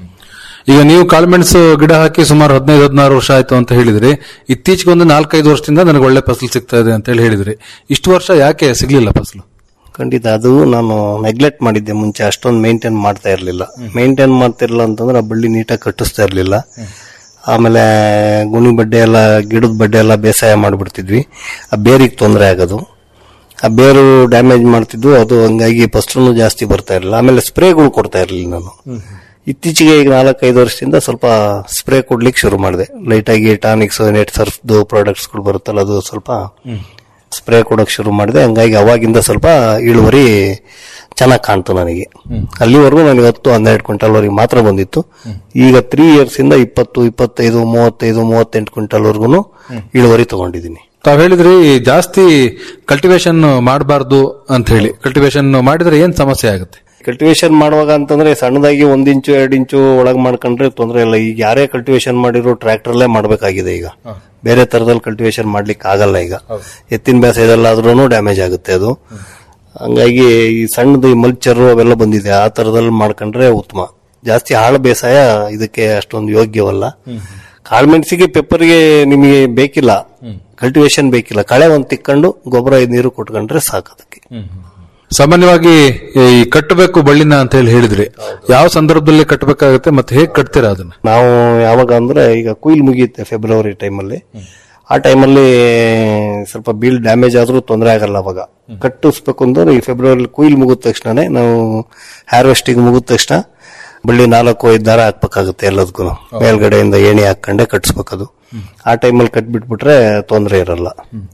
ಈಗ ನೀವು ಕಾಳುಮೆಣಸು ಗಿಡ ಹಾಕಿ ಸುಮಾರು ಹದಿನೈದು ಹದಿನಾರು ವರ್ಷ ಆಯ್ತು ಅಂತ ಹೇಳಿದ್ರಿ ಇತ್ತೀಚೆಗೆ ಒಂದು ನಾಲ್ಕೈದು ವರ್ಷದಿಂದ ನನಗೆ ಒಳ್ಳೆ ಫಸಲು ಸಿಗ್ತಾ ಇದೆ ಅಂತ ಹೇಳಿ ಹೇಳಿದ್ರಿ ಇಷ್ಟು ವರ್ಷ ಯಾಕೆ ಸಿಗ್ಲಿಲ್ಲ ಫಸಲು ಖಂಡಿತ ಅದು ನಾನು ನೆಗ್ಲೆಕ್ಟ್ ಮಾಡಿದ್ದೆ ಮುಂಚೆ ಅಷ್ಟೊಂದು ಮೇಂಟೈನ್ ಮಾಡ್ತಾ ಇರಲಿಲ್ಲ ಮೇಂಟೈನ್ ಮಾಡ್ತಾ ಇರಲಿಲ್ಲ ಅಂತಂದ್ರೆ ಆ ಬಳ್ಳಿ ನೀಟಾಗಿ ಕಟ್ಟಿಸ್ತಾ ಇರಲಿಲ್ಲ ಆಮೇಲೆ ಗುಣಿ ಬಡ್ಡೆ ಎಲ್ಲ ಗಿಡದ ಬಡ್ಡೆ ಎಲ್ಲ ಬೇಸಾಯ ಮಾಡಿಬಿಡ್ತಿದ್ವಿ ಆ ಬೇರಿಗೆ ತೊಂದರೆ ಆಗೋದು ಆ ಬೇರು ಡ್ಯಾಮೇಜ್ ಮಾಡ್ತಿದ್ವು ಅದು ಹಂಗಾಗಿ ಫಸ್ಟನ್ನು ಜಾಸ್ತಿ ಬರ್ತಾ ಇರಲಿಲ್ಲ ಆಮೇಲೆ ಸ್ಪ್ರೇಗಳು ಕೊಡ್ತಾ ಇರಲಿಲ್ಲ ನಾನು ಇತ್ತೀಚೆಗೆ ಈಗ ನಾಲ್ಕೈದು ವರ್ಷದಿಂದ ಸ್ವಲ್ಪ ಸ್ಪ್ರೇ ಕೊಡ್ಲಿಕ್ಕೆ ಶುರು ಮಾಡಿದೆ ಲೈಟಾಗಿ ಟಾನಿಕ್ಸ್ ನೆಟ್ ಸರ್ಫ್ದು ಪ್ರಾಡಕ್ಟ್ಸ್ಗಳು ಬರುತ್ತಲ್ಲ ಅದು ಸ್ವಲ್ಪ ಸ್ಪ್ರೇ ಕೊಡೋಕೆ ಶುರು ಮಾಡಿದೆ ಹಂಗಾಗಿ ಅವಾಗಿಂದ ಸ್ವಲ್ಪ ಇಳುವರಿ ಚೆನ್ನಾಗಿ ಕಾಣ್ತು ನನಗೆ ಅಲ್ಲಿವರೆಗೂ ನನಗೆ ಹತ್ತು ಹನ್ನೆರಡು ಕ್ವಿಂಟಲ್ ವರೆಗೆ ಮಾತ್ರ ಬಂದಿತ್ತು ಈಗ ತ್ರೀ ಇಯರ್ಸ್ ಇಂದ ಇಪ್ಪತ್ತು ಇಪ್ಪತ್ತೈದು ಮೂವತ್ತೈದು ಮೂವತ್ತೆಂಟು ಕ್ವಿಂಟಲ್ ವರ್ಗುನು ಇಳುವರಿ ತಗೊಂಡಿದ್ದೀನಿ ತಾವ್ ಹೇಳಿದ್ರಿ ಜಾಸ್ತಿ ಕಲ್ಟಿವೇಶನ್ ಮಾಡಬಾರ್ದು ಅಂತ ಹೇಳಿ ಕಲ್ಟಿವೇಶನ್ ಮಾಡಿದ್ರೆ ಏನ್ ಸಮಸ್ಯೆ ಆಗುತ್ತೆ ಕಲ್ಟಿವೇಶನ್ ಮಾಡುವಾಗ ಅಂತಂದ್ರೆ ಸಣ್ಣದಾಗಿ ಒಂದ್ ಇಂಚು ಎರಡು ಇಂಚು ಒಳಗ್ ಮಾಡ್ಕೊಂಡ್ರೆ ತೊಂದರೆ ಇಲ್ಲ ಈಗ ಯಾರೇ ಕಲ್ಟಿವೇಶನ್ ಮಾಡಿರೋ ಟ್ರ್ಯಾಕ್ಟರ್ಲೇ ಮಾಡ್ಬೇಕಾಗಿದೆ ಈಗ ಬೇರೆ ತರದಲ್ಲಿ ಕಲ್ಟಿವೇಶನ್ ಮಾಡ್ಲಿಕ್ಕೆ ಆಗಲ್ಲ ಈಗ ಎತ್ತಿನ ಬೇಸಾಯದಲ್ಲಾದ್ರೂ ಡ್ಯಾಮೇಜ್ ಆಗುತ್ತೆ ಅದು ಹಂಗಾಗಿ ಈ ಸಣ್ಣದು ಈ ಮಲ್ಚರು ಅವೆಲ್ಲ ಬಂದಿದೆ ಆ ತರದಲ್ಲಿ ಮಾಡ್ಕೊಂಡ್ರೆ ಉತ್ತಮ ಜಾಸ್ತಿ ಆಳ ಬೇಸಾಯ ಇದಕ್ಕೆ ಅಷ್ಟೊಂದು ಯೋಗ್ಯವಲ್ಲ ಕಾಳುಮೆಣಸಿಗೆ ಪೆಪ್ಪರ್ಗೆ ನಿಮಗೆ ಬೇಕಿಲ್ಲ ಕಲ್ಟಿವೇಶನ್ ಬೇಕಿಲ್ಲ ಕಳೆ ಒಂದ್ ತಿಕ್ಕೊಂಡು ಗೊಬ್ಬರ ನೀರು ಕೊಟ್ಕೊಂಡ್ರೆ ಸಾಕು ಅದಕ್ಕೆ ಸಾಮಾನ್ಯವಾಗಿ ಈ ಕಟ್ಟಬೇಕು ಬಳ್ಳಿನ ಅಂತ ಹೇಳಿ ಹೇಳಿದ್ರಿ ಯಾವ ಸಂದರ್ಭದಲ್ಲಿ ಕಟ್ಟಬೇಕಾಗುತ್ತೆ ಮತ್ತೆ ಹೇಗ್ ಕಟ್ತೀರಾ ಅದನ್ನ ನಾವು ಯಾವಾಗ ಅಂದ್ರೆ ಈಗ ಕುಯ್ಲ್ ಮುಗಿಯುತ್ತೆ ಫೆಬ್ರವರಿ ಟೈಮಲ್ಲಿ ಆ ಟೈಮಲ್ಲಿ ಸ್ವಲ್ಪ ಬೀಲ್ ಡ್ಯಾಮೇಜ್ ಆದ್ರೂ ತೊಂದರೆ ಆಗಲ್ಲ ಅವಾಗ ಕಟ್ಟಿಸ್ಬೇಕು ಅಂದ್ರೆ ಈ ಫೆಬ್ರವರಿ ಕುಯ್ಲ್ ಮುಗಿದ ತಕ್ಷಣನೇ ನಾವು ಹಾರ್ವೆಸ್ಟಿಂಗ್ ಮುಗಿದ ತಕ್ಷಣ ಬಳ್ಳಿ ನಾಲ್ಕು ಐದು ದಾರ ಹಾಕ್ಬೇಕಾಗುತ್ತೆ ಎಲ್ಲದಕ್ಕೂ ಮೇಲ್ಗಡೆಯಿಂದ ಏಣಿ ಹಾಕೊಂಡೆ ಕಟ್ಸ್ಬೇಕದು ಆ ಟೈಮಲ್ಲಿ ಕಟ್ಬಿಟ್ಬಿಟ್ರೆ ತೊಂದರೆ ಇರಲ್ಲ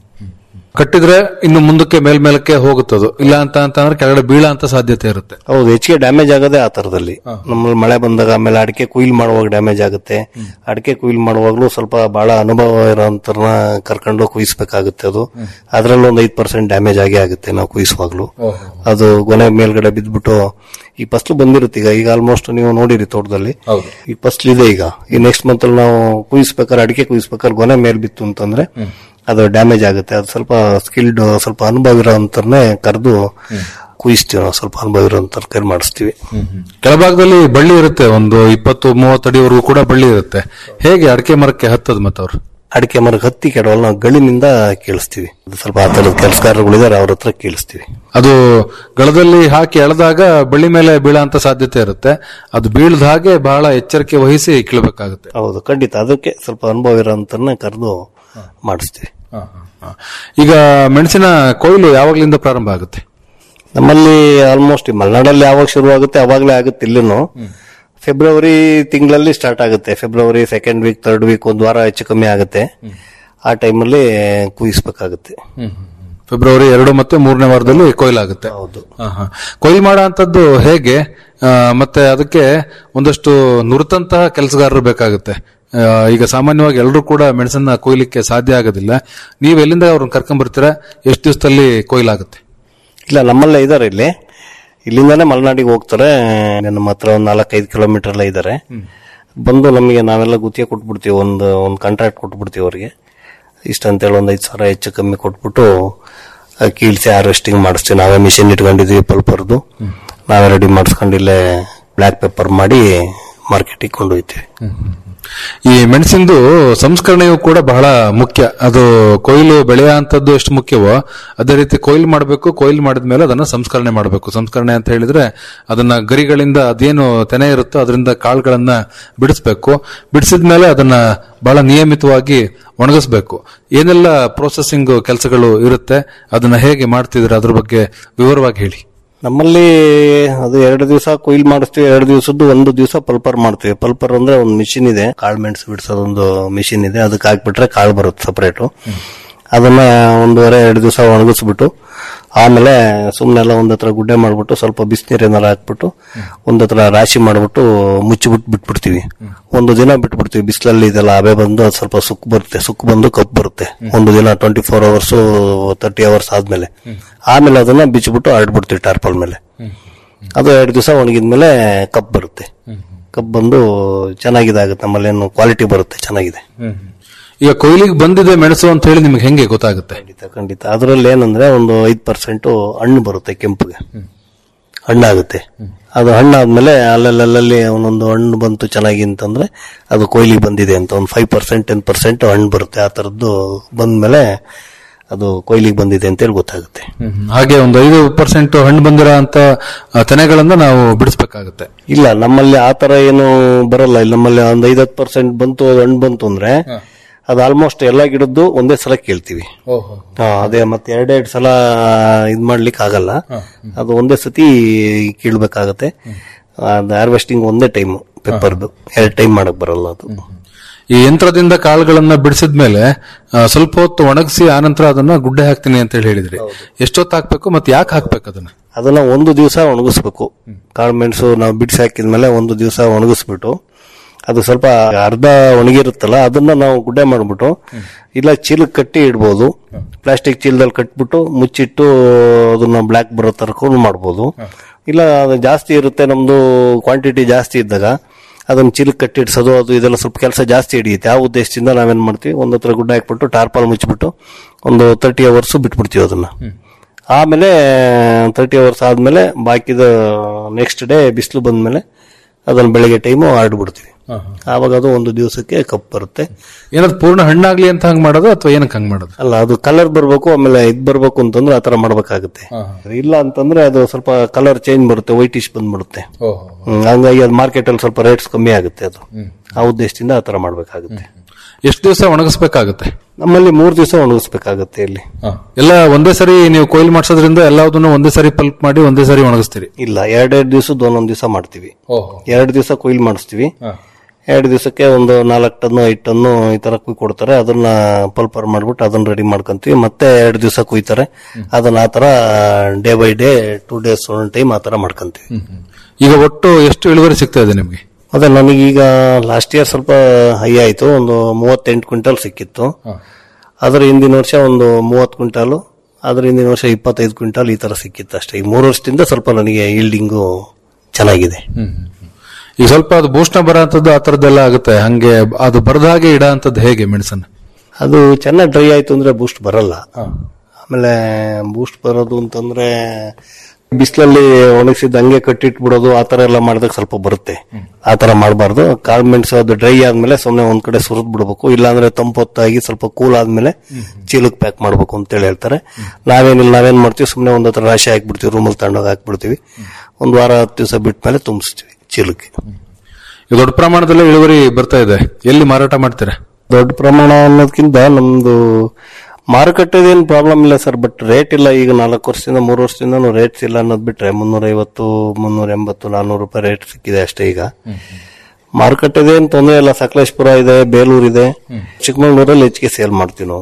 ಕಟ್ಟಿದ್ರೆ ಇನ್ನು ಮುಂದಕ್ಕೆ ಮೇಲ್ಮೇಲಕ್ಕೆ ಹೋಗುತ್ತದು ಇಲ್ಲ ಅಂತ ಅಂತಂದ್ರೆ ಕೆಳಗಡೆ ಬೀಳ ಅಂತ ಸಾಧ್ಯತೆ ಇರುತ್ತೆ ಹೌದು ಹೆಚ್ಚಿಗೆ ಡ್ಯಾಮೇಜ್ ಆಗೋದೇ ಆ ತರದಲ್ಲಿ ನಮ್ಮಲ್ಲಿ ಮಳೆ ಬಂದಾಗ ಆಮೇಲೆ ಅಡಿಕೆ ಕುಯ್ಲ್ ಮಾಡುವಾಗ ಡ್ಯಾಮೇಜ್ ಆಗುತ್ತೆ ಅಡಿಕೆ ಕುಯ್ಲ್ ಮಾಡುವಾಗಲೂ ಸ್ವಲ್ಪ ಬಹಳ ಅನುಭವ ಇರೋಂತರನ್ನ ಕರ್ಕೊಂಡು ಕುಯ್ಸ್ಬೇಕಾಗುತ್ತೆ ಅದು ಅದ್ರಲ್ಲಿ ಒಂದು ಐದು ಪರ್ಸೆಂಟ್ ಡ್ಯಾಮೇಜ್ ಆಗೇ ಆಗುತ್ತೆ ನಾವು ಕುಯ್ಸುವಾಗ್ಲೂ ಅದು ಗೊನೆ ಮೇಲ್ಗಡೆ ಬಿದ್ದ್ಬಿಟ್ಟು ಈ ಫಸ್ಲು ಬಂದಿರುತ್ತೆ ಈಗ ಈಗ ಆಲ್ಮೋಸ್ಟ್ ನೀವು ನೋಡಿರಿ ತೋಟದಲ್ಲಿ ಈ ಫಸ್ಲ್ ಇದೆ ಈಗ ಈ ನೆಕ್ಸ್ಟ್ ಮಂತ್ ಅಲ್ಲಿ ನಾವು ಕುಯ್ಸ್ಬೇಕಾದ್ರೆ ಅಡಿಕೆ ಕುಯ್ಸ್ಬೇಕಾದ್ರೆ ಗೊನೆ ಮೇಲ್ ಬಿತ್ತು ಅಂತಂದ್ರೆ ಅದು ಡ್ಯಾಮೇಜ್ ಆಗುತ್ತೆ ಅದು ಸ್ವಲ್ಪ ಸ್ಕಿಲ್ಡ್ ಸ್ವಲ್ಪ ಅನುಭವ ಇರೋಂತರನ್ನೇ ಕರೆದು ಕುಯಿಸ್ತೀವಿ ನಾವು ಸ್ವಲ್ಪ ಅನುಭವ ಇರೋಂತರ ಕೈ ಮಾಡಿಸ್ತೀವಿ ಕೆಳಭಾಗದಲ್ಲಿ ಬಳ್ಳಿ ಇರುತ್ತೆ ಒಂದು ಇಪ್ಪತ್ತು ಮೂವತ್ತು ಅಡಿವರೆಗೂ ಕೂಡ ಬಳ್ಳಿ ಇರುತ್ತೆ ಹೇಗೆ ಅಡಿಕೆ ಮರಕ್ಕೆ ಹತ್ತದ ಮತ್ತವ್ರು ಅಡಿಕೆ ಮರಕ್ಕೆ ಹತ್ತಿ ಕೆಡವಲ್ಲ ನಾವು ಗಳಿನಿಂದ ಕೇಳಿಸ್ತೀವಿ ಅದು ಸ್ವಲ್ಪ ಆ ತರದ ಕೆಲಸಗಾರಗಳಿದ್ದಾರೆ ಅವ್ರ ಹತ್ರ ಕೇಳಿಸ್ತೀವಿ ಅದು ಗಳದಲ್ಲಿ ಹಾಕಿ ಎಳೆದಾಗ ಬಳ್ಳಿ ಮೇಲೆ ಬೀಳಂತ ಸಾಧ್ಯತೆ ಇರುತ್ತೆ ಅದು ಬೀಳದ ಹಾಗೆ ಬಹಳ ಎಚ್ಚರಿಕೆ ವಹಿಸಿ ಕೀಳ್ಬೇಕಾಗುತ್ತೆ ಹೌದು ಖಂಡಿತ ಅದಕ್ಕೆ ಸ್ವಲ್ಪ ಅನುಭವ ಇರೋಂತರನ್ನ ಕರೆದು ಮಾಡಿಸ್ತೀವಿ ಈಗ ಮೆಣಸಿನ ಕೊಯ್ಲು ಯಾವಾಗ್ಲಿಂದ ಪ್ರಾರಂಭ ಆಗುತ್ತೆ ನಮ್ಮಲ್ಲಿ ಆಲ್ಮೋಸ್ಟ್ ಈ ಮಲೆನಾಡಲ್ಲಿ ಯಾವಾಗ ಶುರು ಆಗುತ್ತೆ ಅವಾಗಲೇ ಆಗುತ್ತೆ ಇಲ್ಲೂ ಫೆಬ್ರವರಿ ತಿಂಗಳಲ್ಲಿ ಸ್ಟಾರ್ಟ್ ಆಗುತ್ತೆ February second week third week ಒಂದು ವಾರ ಹೆಚ್ಚು ಕಮ್ಮಿ ಆಗುತ್ತೆ ಆ ಟೈಮಲ್ಲಿ ಕುಯಿಸ್ಬೇಕಾಗುತ್ತೆ ಫೆಬ್ರವರಿ ಎರಡು ಮತ್ತೆ ಮೂರನೇ ವಾರದಲ್ಲಿ ಕೊಯ್ಲಾಗುತ್ತೆ ಹೌದು ಆಹಾ. ಕೊಯ್ಲು ಮಾಡೋ ಅಂತದ್ದು ಹೇಗೆ ಆ, ಮತ್ತೆ ಅದಕ್ಕೆ ಒಂದಷ್ಟು ನುರಿತಂತಹ ಕೆಲಸಗಾರರು ಬೇಕಾಗುತ್ತೆ ಆ, ಈಗ ಸಾಮಾನ್ಯವಾಗಿ ಎಲ್ಲರೂ ಕೂಡ ಮೆಣಸನ್ನ ಕೊಯ್ಲಿಕ್ಕೆ ಸಾಧ್ಯ ಆಗೋದಿಲ್ಲ ನೀವು ಎಲ್ಲಿಂದ ಅವ್ರನ್ನ ಕರ್ಕೊಂಡ್ ಬರ್ತೀರಾ ಎಷ್ಟು ದಿವಸದಲ್ಲಿ ಕೊಯ್ಲಾಗುತ್ತೆ ಇಲ್ಲ ನಮ್ಮಲ್ಲೇ ಇದ್ದಾರೆ ಇಲ್ಲಿ ಇಲ್ಲಿಂದಾನೇ ಮಲೆನಾಡಿಗೆ ಹೋಗ್ತಾರೆ ನಮ್ಮ ಹತ್ರ ಒಂದು ನಾಲ್ಕೈದು ಕಿಲೋಮೀಟರ್ ಎಲ್ಲ ಇದ್ದಾರೆ ಬಂದು ನಮಗೆ ನಾವೆಲ್ಲ ಗುತ್ತಿಗೆ ಕೊಟ್ಬಿಡ್ತೀವಿ ಒಂದು ಒಂದು ಕಾಂಟ್ರಾಕ್ಟ್ ಕೊಟ್ಬಿಡ್ತೀವಿ ಅವ್ರಿಗೆ ಇಷ್ಟಂತೇಳಿ ಒಂದು ಐದು ಸಾವಿರ ಹೆಚ್ಚು ಕಮ್ಮಿ ಕೊಟ್ಬಿಟ್ಟು ಆ, ಕೀಳ್ಸಿ ಹಾರ್ವೆಸ್ಟಿಂಗ್ ಮಾಡಿಸ್ತೀವಿ ನಾವೇ ಮಿಷಿನ್ ಇಟ್ಕೊಂಡಿದ್ವಿ ಪಲ್ಪರ್ದು ನಾವೇ ರೆಡಿ ಮಾಡಿಸ್ಕೊಂಡು ಇಲ್ಲೇ ಬ್ಲ್ಯಾಕ್ ಪೇಪರ್ ಮಾಡಿ ಮಾರ್ಕೆಟಿಗೆ ಕೊಂಡೊಯ್ತೀವಿ ಈ ಮೆಣಸಿಂದು ಸಂಸ್ಕರಣೆಯು ಕೂಡ ಬಹಳ ಮುಖ್ಯ ಅದು ಕೊಯ್ಲು ಬೆಳೆಯ ಅಂತದ್ದು ಎಷ್ಟು ಮುಖ್ಯವೋ ಅದೇ ರೀತಿ ಕೊಯ್ಲು ಮಾಡಬೇಕು ಕೊಯ್ಲು ಮಾಡಿದ್ಮೇಲೆ ಅದನ್ನ ಸಂಸ್ಕರಣೆ ಮಾಡಬೇಕು ಸಂಸ್ಕರಣೆ ಅಂತ ಹೇಳಿದ್ರೆ ಅದನ್ನ ಗರಿಗಳಿಂದ ಅದೇನು ತೆನೆ ಇರುತ್ತೋ ಅದರಿಂದ ಕಾಳುಗಳನ್ನ ಬಿಡಿಸ್ಬೇಕು ಬಿಡಿಸಿದ್ಮೇಲೆ ಅದನ್ನ ಬಹಳ ನಿಯಮಿತವಾಗಿ ಒಣಗಿಸ್ಬೇಕು ಏನೆಲ್ಲ ಪ್ರೊಸೆಸಿಂಗ್ ಕೆಲಸಗಳು ಇರುತ್ತೆ ಅದನ್ನ ಹೇಗೆ ಮಾಡ್ತಿದ್ರೆ ಅದ್ರ ಬಗ್ಗೆ ವಿವರವಾಗಿ ಹೇಳಿ ನಮ್ಮಲ್ಲಿ ಅದು ಎರಡು ದಿವಸ ಕೊಯ್ಲು ಮಾಡಿಸ್ತೀವಿ ಎರಡು ದಿವಸದ್ದು ಒಂದು ದಿವಸ ಪಲ್ಪರ್ ಮಾಡ್ತೀವಿ ಪಲ್ಪರ್ ಅಂದ್ರೆ ಒಂದು ಮಿಷಿನ್ ಇದೆ ಕಾಳು ಮೆಣಸು ಬಿಡಿಸೋದೊಂದು ಮಿಷಿನ್ ಇದೆ ಅದಕ್ಕೆ ಹಾಕ್ಬಿಟ್ರೆ ಕಾಳು ಬರುತ್ತೆ ಸಪರೇಟು ಅದನ್ನ ಒಂದೂವರೆ ಎರಡು ದಿವಸ ಒಣಗಿಸ್ಬಿಟ್ಟು ಆಮೇಲೆ ಸುಮ್ಮನೆ ಎಲ್ಲ ಒಂದ್ ಹತ್ರ ಗುಡ್ಡೆ ಮಾಡ್ಬಿಟ್ಟು ಸ್ವಲ್ಪ ಬಿಸಿನೀರಿನೆಲ್ಲ ಹಾಕ್ಬಿಟ್ಟು ಒಂದ್ ಹತ್ರ ರಾಶಿ ಮಾಡ್ಬಿಟ್ಟು ಮುಚ್ಚಿಬಿಟ್ಟು ಬಿಟ್ಬಿಡ್ತೀವಿ ಒಂದು ದಿನ ಬಿಟ್ಬಿಡ್ತೀವಿ ಬಿಸಿಲಲ್ಲಿ ಇದೆಲ್ಲ ಹಬೆ ಬಂದು ಅದು ಸ್ವಲ್ಪ ಸುಕ್ ಬರುತ್ತೆ ಸುಕ್ ಬಂದು ಕಪ್ ಬರುತ್ತೆ ಒಂದು ದಿನ twenty four hours thirty hours ಆದ್ಮೇಲೆ ಆಮೇಲೆ ಅದನ್ನ ಬಿಚ್ಚಿಬಿಟ್ಟು ಹರಡ್ಬಿಡ್ತೀವಿ ಟಾರ್ಪಲ್ ಮೇಲೆ ಅದು ಎರಡು ದಿವಸ ಒಣಗಿದ್ಮೇಲೆ ಕಪ್ ಬರುತ್ತೆ ಕಪ್ ಬಂದು ಚೆನ್ನಾಗಿದಾಗುತ್ತೆ ನಮ್ಮಲ್ಲಿ ಏನು ಕ್ವಾಲಿಟಿ ಬರುತ್ತೆ ಚೆನ್ನಾಗಿದೆ ಈಗ ಕೊಯ್ಲಿಗೆ ಬಂದಿದೆ ಮೆಣಸು ಅಂತ ಹೇಳಿ ನಿಮ್ಗೆ ಹೆಂಗೆ ಗೊತ್ತಾಗುತ್ತೆ ಖಂಡಿತ ಖಂಡಿತ ಅದರಲ್ಲಿ ಏನಂದ್ರೆ ಒಂದು ಐದು ಪರ್ಸೆಂಟ್ ಹಣ್ಣು ಬರುತ್ತೆ ಕೆಂಪುಗೆ ಹಣ್ಣಾಗುತ್ತೆ ಅದು ಹಣ್ಣಾದ್ಮೇಲೆ ಅಲ್ಲಲ್ಲಲ್ಲಿ ಒಂದೊಂದು ಹಣ್ಣು ಬಂತು ಚೆನ್ನಾಗಿ ಅಂತಂದ್ರೆ ಅದು ಕೊಯ್ಲಿಗೆ ಬಂದಿದೆ ಅಂತ ಒಂದು ಫೈವ್ ಪರ್ಸೆಂಟ್ ಟೆನ್ ಪರ್ಸೆಂಟ್ ಹಣ್ಣು ಬರುತ್ತೆ ಆ ತರದ್ದು ಬಂದ್ಮೇಲೆ ಅದು ಕೊಯ್ಲಿಗೆ ಬಂದಿದೆ ಅಂತೇಳಿ ಗೊತ್ತಾಗುತ್ತೆ ಹಾಗೆ ಒಂದು ಐದು ಪರ್ಸೆಂಟ್ ಹಣ್ಣು ಬಂದಿರೋ ಅಂತ ಆ, ತೆನೆಗಳನ್ನ ನಾವು ಬಿಡಿಸ್ಬೇಕಾಗುತ್ತೆ ಇಲ್ಲ ನಮ್ಮಲ್ಲಿ ಆ ತರ ಏನು ಬರಲ್ಲ ಇಲ್ಲಿ ನಮ್ಮಲ್ಲಿ ಒಂದು ಐದತ್ತು ಪರ್ಸೆಂಟ್ ಬಂತು ಅದು ಹಣ್ಣು ಬಂತು ಅಂದ್ರೆ ಅದು ಆಲ್ಮೋಸ್ಟ್ ಎಲ್ಲ ಗಿಡದ್ದು ಒಂದೇ ಸಲ ಕೇಳ್ತೀವಿ ಹಾ, ಅದೇ ಮತ್ತೆ ಎರಡೆರಡು ಸಲ ಇದ್ ಮಾಡ್ಲಿಕ್ಕೆ ಆಗಲ್ಲ ಅದು ಒಂದೇ ಸತಿ ಕೀಳ್ಬೇಕಾಗತ್ತೆ ಅದು ಹಾರ್ವೆಸ್ಟಿಂಗ್ ಒಂದೇ ಟೈಮ್ ಪೆಪ್ಪರ್ದು ಎರಡು ಟೈಮ್ ಮಾಡಕ್ ಬರಲ್ಲ ಅದು ಈ ಯಂತ್ರದಿಂದ ಕಾಳುಗಳನ್ನ ಬಿಡಿಸಿದ್ಮೇಲೆ ಆ, ಸ್ವಲ್ಪ ಹೊತ್ತು ಒಣಗಿಸಿ ಆನಂತರ ಅದನ್ನ ಗುಡ್ಡೆ ಹಾಕ್ತೀನಿ ಅಂತ ಹೇಳಿ ಹೇಳಿದ್ರಿ ಎಷ್ಟೊತ್ತು ಹಾಕ್ಬೇಕು ಮತ್ತೆ ಯಾಕೆ ಹಾಕ್ಬೇಕು ಅದನ್ನ ಅದನ್ನ ಒಂದು ದಿವಸ ಒಣಗಿಸ್ಬೇಕು ಕಾಳು ಮೆಣಸು ನಾವು ಬಿಡಿಸಿ ಹಾಕಿದ್ಮೇಲೆ ಒಂದು ದಿವಸ ಒಣಗಿಸ್ಬಿಟ್ಟು ಅದು ಸ್ವಲ್ಪ ಅರ್ಧ ಒಣಗಿರುತ್ತಲ್ಲ ಅದನ್ನ ನಾವು ಗುಡ್ಡೆ ಮಾಡ್ಬಿಟ್ಟು ಇಲ್ಲ ಚೀಲಕ್ಕೆ ಕಟ್ಟಿ ಇಡ್ಬೋದು ಪ್ಲಾಸ್ಟಿಕ್ ಚೀಲದಲ್ಲಿ ಕಟ್ಬಿಟ್ಟು ಮುಚ್ಚಿಟ್ಟು ಅದನ್ನ ಬ್ಲ್ಯಾಕ್ ಬರೋ ತರಕು ಮಾಡ್ಬೋದು ಇಲ್ಲ ಅದು ಜಾಸ್ತಿ ಇರುತ್ತೆ ನಮ್ದು ಕ್ವಾಂಟಿಟಿ ಜಾಸ್ತಿ ಇದ್ದಾಗ ಅದನ್ನ ಚೀಲಕ್ಕೆ ಕಟ್ಟಿ ಇಡ್ಸೋದು ಅದು ಇದೆಲ್ಲ ಸ್ವಲ್ಪ ಕೆಲಸ ಜಾಸ್ತಿ ಹಿಡಿಯುತ್ತೆ ಆ ಉದ್ದೇಶದಿಂದ ನಾವೇನ್ ಮಾಡ್ತೀವಿ ಒಂದ್ ಹತ್ರ ಗುಡ್ಡ ಹಾಕ್ಬಿಟ್ಟು ಟಾರ್ಪಾಲ್ ಮುಚ್ಚಿಬಿಟ್ಟು ಒಂದು ತರ್ಟಿ ಅವರ್ಸ್ ಬಿಟ್ಬಿಡ್ತೀವಿ ಅದನ್ನ ಆಮೇಲೆ ತರ್ಟಿ ಅವರ್ಸ್ ಆದ್ಮೇಲೆ ಬಾಕಿದ ನೆಕ್ಸ್ಟ್ ಡೇ ಬಿಸಿಲು ಬಂದ್ಮೇಲೆ ಅದನ್ನ ಬೆಳಿಗ್ಗೆ ಟೈಮು ಆಡ್ಬಿಡ್ತೀವಿ ಆವಾಗ ಅದು ಒಂದು ದಿವಸಕ್ಕೆ ಕಪ್ ಬರುತ್ತೆ ಏನಾದ್ರು ಪೂರ್ಣ ಹಣ್ಣಾಗ್ಲಿ ಅಂತ ಹಂಗ್ ಮಾಡೋದು ಅಥವಾ ಏನಕ್ಕೆ ಹಂಗ್ ಮಾಡೋದು ಅಲ್ಲ ಅದು ಕಲರ್ ಬರ್ಬೇಕು ಆಮೇಲೆ ಇದ್ ಬರ್ಬೇಕು ಅಂತಂದ್ರೆ ಆತರ ಮಾಡ್ಬೇಕಾಗುತ್ತೆ ಇಲ್ಲ ಅಂತಂದ್ರೆ ಅದು ಸ್ವಲ್ಪ ಕಲರ್ ಚೇಂಜ್ ಬರುತ್ತೆ ವೈಟಿಶ್ ಬಂದ್ಬಿಡುತ್ತೆ ಹ್ಮ್, ಹಂಗಾಗಿ ಅದು ಮಾರ್ಕೆಟ್ ಅಲ್ಲಿ ಸ್ವಲ್ಪ ರೇಟ್ಸ್ ಕಮ್ಮಿ ಆಗುತ್ತೆ ಅದು ಆ ಉದ್ದೇಶದಿಂದ ಆತರ ಮಾಡ್ಬೇಕಾಗುತ್ತೆ ಎಷ್ಟು ದಿವಸ ಒಣಗಿಸ್ಬೇಕಾಗುತ್ತೆ ನಮ್ಮಲ್ಲಿ ಮೂರ್ ದಿವಸ ಒಣಗಿಸ್ಬೇಕಾಗತ್ತೆ ಇಲ್ಲಿ ಎಲ್ಲ ಒಂದೇ ಸರಿ ನೀವು ಕೊಯ್ಲು ಮಾಡಿಸೋದ್ರಿಂದ ಎಲ್ಲದನ್ನು ಒಂದೇ ಸರಿ ಪಲ್ಪ್ ಮಾಡಿ ಒಂದೇ ಸರಿ ಒಣಗಿಸ್ತೀರಿ ಇಲ್ಲ ಎರಡೆರಡು ದಿವಸದ ಒಂದೊಂದ್ ದಿವಸ ಮಾಡ್ತೀವಿ ಎರಡು ದಿವಸ ಕೊಯ್ಲು ಮಾಡಿಸ್ತೀವಿ ಎರಡು ದಿವಸಕ್ಕೆ ಒಂದು ನಾಲ್ಕು ಟನ್ನು ಐದು ಟನ್ನು ಈ ತರ ಕುಯ್ ಕೊಡ್ತಾರೆ ಅದನ್ನ ಪಲ್ಪರ್ ಮಾಡ್ಬಿಟ್ಟು ಅದನ್ನ ರೆಡಿ ಮಾಡ್ಕೊಂತೀವಿ ಮತ್ತೆ ಎರಡು ದಿವಸ ಕುಯ್ತಾರೆ ಅದನ್ನ ಆ ತರ day by day two days one time ಆ ತರ ಮಾಡ್ಕೊಂತೀವಿ ಈಗ ಒಟ್ಟು ಎಷ್ಟು ಇಳುವರಿ ಸಿಗ್ತಾ ಇದೆ ನಿಮ್ಗೆ ಅದೇ ನನಗೀಗ ಲಾಸ್ಟ್ ಇಯರ್ ಸ್ವಲ್ಪ ಹೈ ಆಯ್ತು ಒಂದು ಮೂವತ್ತೆಂಟು ಕ್ವಿಂಟಲ್ ಸಿಕ್ಕಿತ್ತು ಅದ್ರ ಹಿಂದಿನ ವರ್ಷ ಒಂದು ಮೂವತ್ತು ಕ್ವಿಂಟಾಲು ಅದ್ರ ಹಿಂದಿನ ವರ್ಷ ಇಪ್ಪತ್ತೈದು ಕ್ವಿಂಟಾಲ್ ಈ ತರ ಸಿಕ್ಕಿತ್ತು ಅಷ್ಟೇ ಈ ಮೂರು ವರ್ಷದಿಂದ ಸ್ವಲ್ಪ ನನಗೆ ಈಲ್ಡಿಂಗು ಚೆನ್ನಾಗಿದೆ ಈಗ ಸ್ವಲ್ಪ ಅದು ಭೂಷಣ ಬರೋ ಅಂತದ್ದು ಆ ತರದ್ದೆಲ್ಲ ಆಗುತ್ತೆ ಹಂಗೆ ಅದು ಬರದ ಹಾಗೆ ಇಡ ಅಂತದ್ದು ಹೇಗೆ ಮೆಣಸನ್ನ ಅದು ಚೆನ್ನಾಗಿ ಡ್ರೈ ಆಯ್ತು ಅಂದ್ರೆ ಬೂಸ್ಟ್ ಬರಲ್ಲ ಆಮೇಲೆ ಬೂಸ್ಟ್ ಬರೋದು ಅಂತಂದ್ರೆ ಬಿಸಿಲಲ್ಲಿ ಒಣಗಿಸಿದ ಹಂಗೆ ಕಟ್ಟಿಟ್ಬಿಡೋದು ಆ ತರ ಎಲ್ಲ ಮಾಡಿದಾಗ ಸ್ವಲ್ಪ ಬರುತ್ತೆ ಆ ತರ ಮಾಡಬಾರ್ದು ಕಾಳು ಮೆಣಸು ಅದು ಡ್ರೈ ಆದ್ಮೇಲೆ ಸುಮ್ಮನೆ ಒಂದ್ ಕಡೆ ಸುರಿದ್ ಬಿಡ್ಬೇಕು ಇಲ್ಲಾಂದ್ರೆ ತಂಪೊತ್ತಾಗಿ ಸ್ವಲ್ಪ ಕೂಲ್ ಆದ್ಮೇಲೆ ಚೀಲಕ್ಕೆ ಪ್ಯಾಕ್ ಮಾಡ್ಬೇಕು ಅಂತೇಳಿ ಹೇಳ್ತಾರೆ ನಾವೇನಿಲ್ಲ ನಾವೇನ್ ಮಾಡ್ತೀವಿ ಸುಮ್ಮನೆ ಒಂದ್ ಹತ್ರ ರಾಶಿ ಹಾಕ್ಬಿಡ್ತೀವಿ ರೂಮಲ್ಲಿ ತಗೊಂಡೋಗಿ ಹಾಕ್ಬಿಡ್ತೀವಿ ಒಂದ್ ವಾರ ಹತ್ತು ದಿವಸ ಬಿಟ್ಟ ಮೇಲೆ ತುಂಬಿಸ್ತೀವಿ ಚೀಲಕ್ಕೆ ಈಗ ದೊಡ್ಡ ಪ್ರಮಾಣದಲ್ಲಿ ಇಳುವರಿ ಬರ್ತಾ ಇದೆ ಎಲ್ಲಿ ಮಾರಾಟ ಮಾಡ್ತೀರಾ ದೊಡ್ಡ ಪ್ರಮಾಣ ಅನ್ನೋದಕ್ಕಿಂತ ನಮ್ದು ಮಾರುಕಟ್ಟೆದೇನು ಪ್ರಾಬ್ಲಮ್ ಇಲ್ಲ ಸರ್ ಬಟ್ ರೇಟ್ ಇಲ್ಲ ಈಗ ನಾಲ್ಕು ವರ್ಷದಿಂದ ಮೂರು ವರ್ಷದಿಂದ ರೇಟ್ಸ್ ಇಲ್ಲ ಅನ್ನೋದು ಬಿಟ್ರೆ ಮುನ್ನೂರ ಐವತ್ತು ಮುನ್ನೂರ ಎಂಬತ್ತು ನಾನ್ನೂರು ರೂಪಾಯಿ ರೇಟ್ ಸಿಕ್ಕಿದೆ ಅಷ್ಟೇ ಈಗ ಮಾರುಕಟ್ಟೆದೇನು ತೊಂದರೆ ಇಲ್ಲ ಸಕಲೇಶ್ಪುರ ಇದೆ ಬೇಲೂರು ಇದೆ ಚಿಕ್ಕಮಗಳೂರಲ್ಲಿ ಹೆಚ್ಚಿಗೆ ಸೇಲ್ ಮಾಡ್ತೀವಿ ನಾವು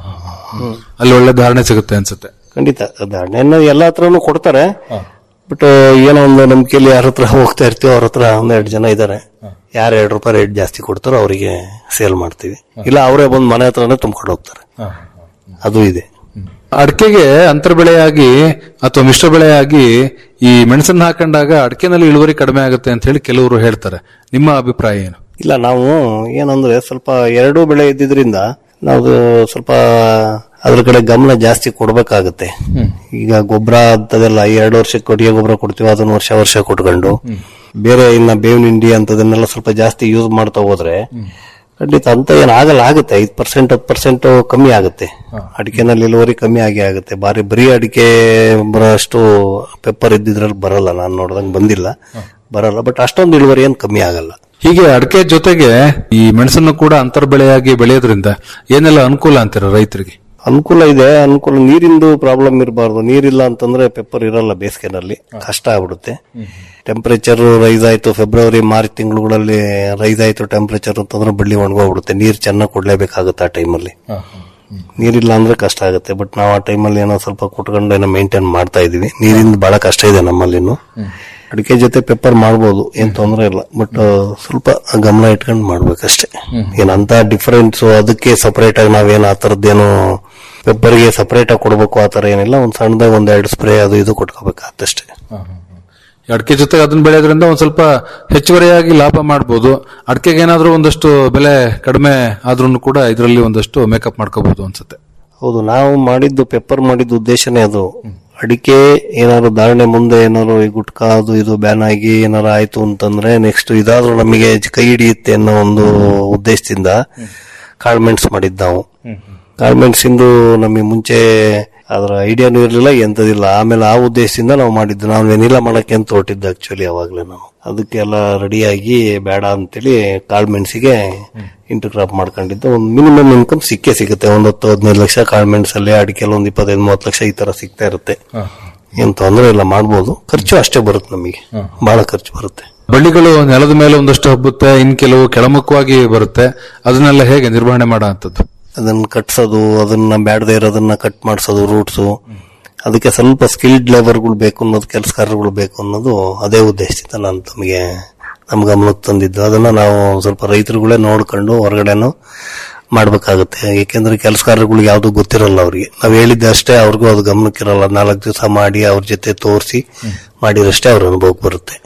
ಅಲ್ಲಿ ಒಳ್ಳೆ ಧಾರಣೆ ಸಿಗುತ್ತೆ ಅನ್ಸುತ್ತೆ ಖಂಡಿತ ಹಣ್ಣನ್ನು ಎಲ್ಲ ಹತ್ರನೂ ಕೊಡ್ತಾರೆ ಬಟ್ ಏನೋ ಒಂದು ನಂಬಿಕೆಯಲ್ಲಿ ಯಾರ ಹತ್ರ ಹೋಗ್ತಾ ಇರ್ತೀವಿ ಅವ್ರ ಹತ್ರ ಒಂದೆರಡು ಜನ ಇದ್ದಾರೆ ಯಾರು ಎರಡು ರೂಪಾಯಿ ರೇಟ್ ಜಾಸ್ತಿ ಕೊಡ್ತಾರೋ ಅವರಿಗೆ ಸೇಲ್ ಮಾಡ್ತೀವಿ ಇಲ್ಲ ಅವರೇ ಬಂದು ಮನೆ ಹತ್ರನೇ ತುಂಬ್ಕೊಂಡು ಹೋಗ್ತಾರೆ ಅದು ಇದೆ ಅಡಿಕೆಗೆ ಅಂತರ ಬೆಳೆಯಾಗಿ ಅಥವಾ ಮಿಶ್ರ ಬೆಳೆಯಾಗಿ ಈ ಮೆಣಸನ್ನ ಹಾಕೊಂಡಾಗ ಅಡಿಕೆನಲ್ಲಿ ಇಳುವರಿ ಕಡಿಮೆ ಆಗುತ್ತೆ ಅಂತ ಹೇಳಿ ಕೆಲವರು ಹೇಳ್ತಾರೆ ನಿಮ್ಮ ಅಭಿಪ್ರಾಯ ಏನು ಇಲ್ಲ ನಾವು ಏನಂದ್ರೆ ಸ್ವಲ್ಪ ಎರಡೂ ಬೆಳೆ ಇದ್ದಿದ್ರಿಂದ ನಾವು ಸ್ವಲ್ಪ ಅದ್ರ ಕಡೆ ಗಮನ ಜಾಸ್ತಿ ಕೊಡ್ಬೇಕಾಗತ್ತೆ ಈಗ ಗೊಬ್ಬರ ಅಂತದೆಲ್ಲ ಎರಡು ವರ್ಷಕ್ಕೆ ಕೊಟ್ಟಿಗೆ ಗೊಬ್ಬರ ಕೊಡ್ತೀವಿ ಅದನ್ನ ವರ್ಷ ವರ್ಷ ಕೊಟ್ಕೊಂಡು ಬೇರೆ ಇನ್ನ ಬೇವಿನ ಹಿಂಡಿ ಅಂತದನ್ನೆಲ್ಲ ಸ್ವಲ್ಪ ಜಾಸ್ತಿ ಯೂಸ್ ಮಾಡ್ತಾ ಹೋದ್ರೆ ಖಂಡಿತ ಅಂತ ಏನ್ ಆಗಲ್ಲ ಆಗುತ್ತೆ ಐದ್ ಪರ್ಸೆಂಟ್ ಹತ್ತು ಪರ್ಸೆಂಟ್ ಕಮ್ಮಿ ಆಗುತ್ತೆ ಅಡಿಕೆನಲ್ಲಿ ಇಳುವರಿ ಕಮ್ಮಿ ಆಗಿ ಆಗುತ್ತೆ ಬಾರಿ ಬರೀ ಅಡಿಕೆ ಬರೋಷ್ಟು ಪೆಪ್ಪರ್ ಇದ್ದಿದ್ರಲ್ಲಿ ಬರಲ್ಲ ನಾನು ನೋಡ್ದಂಗ್ ಬಂದಿಲ್ಲ ಬರಲ್ಲ ಬಟ್ ಅಷ್ಟೊಂದು ಇಳುವರಿ ಏನ್ ಕಮ್ಮಿ ಆಗಲ್ಲ ಹೀಗೆ ಅಡಿಕೆ ಜೊತೆಗೆ ಈ ಮೆಣಸನ್ನು ಕೂಡ ಅಂತರ ಬೆಳೆಯಾಗಿ ಬೆಳೆಯೋದ್ರಿಂದ ಏನೆಲ್ಲ ಅನುಕೂಲ ಅಂತೀರ ರೈತರಿಗೆ ಅನುಕೂಲ ಇದೆ ಅನುಕೂಲ ನೀರಿಂದು ಪ್ರಾಬ್ಲಮ್ ಇರಬಾರ್ದು ನೀರಿಲ್ಲ ಅಂತಂದ್ರೆ ಪೆಪ್ಪರ್ ಇರಲ್ಲ ಬೇಸಿಗೆನಲ್ಲಿ ಕಷ್ಟ ಆಗ್ಬಿಡುತ್ತೆ ಟೆಂಪರೇಚರ್ ರೈಸ್ ಆಯ್ತು ಫೆಬ್ರವರಿ ಮಾರ್ಚ್ ತಿಂಗಳುಗಳಲ್ಲಿ ರೈಸ್ ಆಯ್ತು ಟೆಂಪರೇಚರ್ ಅಂತಂದ್ರೆ ಬಳ್ಳಿ ಒಣಗೋಗ್ಬಿಡುತ್ತೆ ನೀರ್ ಚೆನ್ನಾಗಿ ಕೊಡ್ಲೇಬೇಕಾಗುತ್ತೆ ಆ ಟೈಮಲ್ಲಿ ನೀರಿಲ್ಲ ಅಂದ್ರೆ ಕಷ್ಟ ಆಗುತ್ತೆ ಬಟ್ ನಾವು ಆ ಟೈಮಲ್ಲಿ ಏನೋ ಸ್ವಲ್ಪ ಕುಟ್ಕೊಂಡು ಏನೋ ಮೇಂಟೈನ್ ಮಾಡ್ತಾ ಇದೀವಿ ನೀರಿಂದ ಬಹಳ ಕಷ್ಟ ಇದೆ ನಮ್ಮಲ್ಲಿನು ಅಡಿಕೆ ಜೊತೆ ಪೆಪ್ಪರ್ ಮಾಡ್ಬೋದು ಏನ್ ತೊಂದರೆ ಇಲ್ಲ ಬಟ್ ಸ್ವಲ್ಪ ಗಮನ ಇಟ್ಕೊಂಡು ಮಾಡ್ಬೇಕಷ್ಟೇ ಏನಂತ ಡಿಫರೆನ್ಸ್ ಅದಕ್ಕೆ ಸಪರೇಟ್ ಆಗಿ ನಾವೇನು ಆ ತರದ್ದೇನು ಪೆಪ್ಪರ್ಗೆ ಸಪರೇಟ್ ಆಗಿ ಕೊಡ್ಬೇಕು ಆ ತರ ಏನಿಲ್ಲ ಒಂದ್ ಸಣ್ಣದಾಗ ಒಂದ್ ಎರಡು ಸ್ಪ್ರೇ ಅದು ಇದು ಕೊಟ್ಕೋಬೇಕಾಗತ್ತಷ್ಟೇ ಈ ಅಡಿಕೆ ಜೊತೆಗೆ ಅದನ್ನ ಬೆಳೆಯೋದ್ರಿಂದ ಒಂದ್ ಸ್ವಲ್ಪ ಹೆಚ್ಚುವರಿಯಾಗಿ ಲಾಭ ಮಾಡಬಹುದು ಅಡಿಕೆಗೆ ಏನಾದ್ರೂ ಒಂದಷ್ಟು ಬೆಲೆ ಕಡಿಮೆ ಆದ್ರೂ ಕೂಡ ಇದರಲ್ಲಿ ಒಂದಷ್ಟು ಮೇಕಪ್ ಮಾಡ್ಕೋಬಹುದು ಅನ್ಸುತ್ತೆ ಹೌದು ನಾವು ಮಾಡಿದ್ದು ಪೆಪ್ಪರ್ ಮಾಡಿದ್ದು ಉದ್ದೇಶನೇ ಅದು ಅಡಿಕೆ ಏನಾದ್ರು ಧಾರಣೆ ಮುಂದೆ ಏನಾದ್ರು ಈ ಗುಟ್ಕಾ ಅದು ಇದು ಬ್ಯಾನ್ ಆಗಿ ಏನಾರು ಆಯ್ತು ಅಂತಂದ್ರೆ ನೆಕ್ಸ್ಟ್ ಇದಾದ್ರೂ ನಮಗೆ ಕೈ ಹಿಡಿಯುತ್ತೆ ಅನ್ನೋ ಒಂದು ಉದ್ದೇಶದಿಂದ ಕಾಳ್ಮೆಂಟ್ಸ್ ಮಾಡಿದ್ದು ನಾವು ಕಾಳ್ಮೆಂಟ್ಸ್ ಇಂದು ನಮಗೆ ಮುಂಚೆ ಅದರ ಐಡಿಯಾನು ಇರಲಿಲ್ಲ ಎಂತದಿಲ್ಲ ಆಮೇಲೆ ಆ ಉದ್ದೇಶದಿಂದ ನಾವು ಮಾಡಿದ್ದು ನಾವು ವೆನಿಲಾ ಮಾಡಕ್ಕೆ ಅಂತ ಹೊರಟಿದ್ದು ಆಕ್ಚುಲಿ ಅವಾಗಲೇ ನಾವು ಅದಕ್ಕೆಲ್ಲ ರೆಡಿಯಾಗಿ ಬೇಡ ಅಂತೇಳಿ ಕಾಳ್ಮೆಣ್ಸಿಗೆ ಇಂಟರ್ ಕ್ರಾಪ್ ಮಾಡ್ಕೊಂಡಿದ್ದು ಒಂದು ಮಿನಿಮಮ್ ಇನ್ಕಮ್ ಸಿಕ್ಕೇ ಸಿಗುತ್ತೆ ಒಂದ್ ಹತ್ತು ಹದಿನೈದು ಲಕ್ಷ ಕಾಳ್ಮೆಣ್ಸ್ ಅಲ್ಲಿ ಅಡಿಕೆಲ್ಲ ಒಂದ್ ಇಪ್ಪತ್ತೈದು ಮೂವತ್ತು ಲಕ್ಷ ಈ ತರ ಸಿಗ್ತಾ ಇರುತ್ತೆ ಏನ್ ತೊಂದರೆ ಇಲ್ಲ ಮಾಡ್ಬೋದು ಖರ್ಚು ಅಷ್ಟೇ ಬರುತ್ತೆ ನಮಗೆ ಬಹಳ ಖರ್ಚು ಬರುತ್ತೆ ಬಳ್ಳಿಗಳು ನೆಲದ ಮೇಲೆ ಒಂದಷ್ಟು ಹಬ್ಬುತ್ತೆ ಇನ್ ಕೆಲವು ಕೆಳಮುಖವಾಗಿ ಬರುತ್ತೆ ಅದನ್ನೆಲ್ಲ ಹೇಗೆ ನಿರ್ವಹಣೆ ಮಾಡೋ ಅಂತದ್ದು ಅದನ್ನ ಕಟ್ಸೋದು ಅದನ್ನ ಬ್ಯಾಡದೆ ಇರೋದನ್ನ ಕಟ್ ಮಾಡಿಸೋದು ರೂಟ್ಸು ಅದಕ್ಕೆ ಸ್ವಲ್ಪ ಸ್ಕಿಲ್ಡ್ ಲೇಬರ್ಗಳು ಬೇಕು ಅನ್ನೋದು ಕೆಲಸಗಾರರುಗಳು ಬೇಕು ಅನ್ನೋದು ಅದೇ ಉದ್ದೇಶದಿಂದ ನಾನು ತಮಗೆ ನಮ್ಮ ಗಮನಕ್ಕೆ ತಂದಿದ್ದು ಅದನ್ನ ನಾವು ಸ್ವಲ್ಪ ರೈತರುಗಳೇ ನೋಡ್ಕೊಂಡು ಹೊರಗಡೆನು ಮಾಡ್ಬೇಕಾಗುತ್ತೆ ಏಕೆಂದ್ರೆ ಕೆಲಸಗಾರರುಗಳಿಗೆ ಯಾವ್ದು ಗೊತ್ತಿರಲ್ಲ ಅವ್ರಿಗೆ ನಾವ್ ಹೇಳಿದ್ದೆ ಅಷ್ಟೇ ಅವ್ರಿಗೂ ಅದು ಗಮನಕ್ಕಿರಲ್ಲ ನಾಲ್ಕು ದಿವಸ ಮಾಡಿ ಅವ್ರ ಜೊತೆ ತೋರಿಸಿ ಮಾಡಿರಷ್ಟೇ ಅವ್ರ ಅನುಭವಕ್ಕೆ ಬರುತ್ತೆ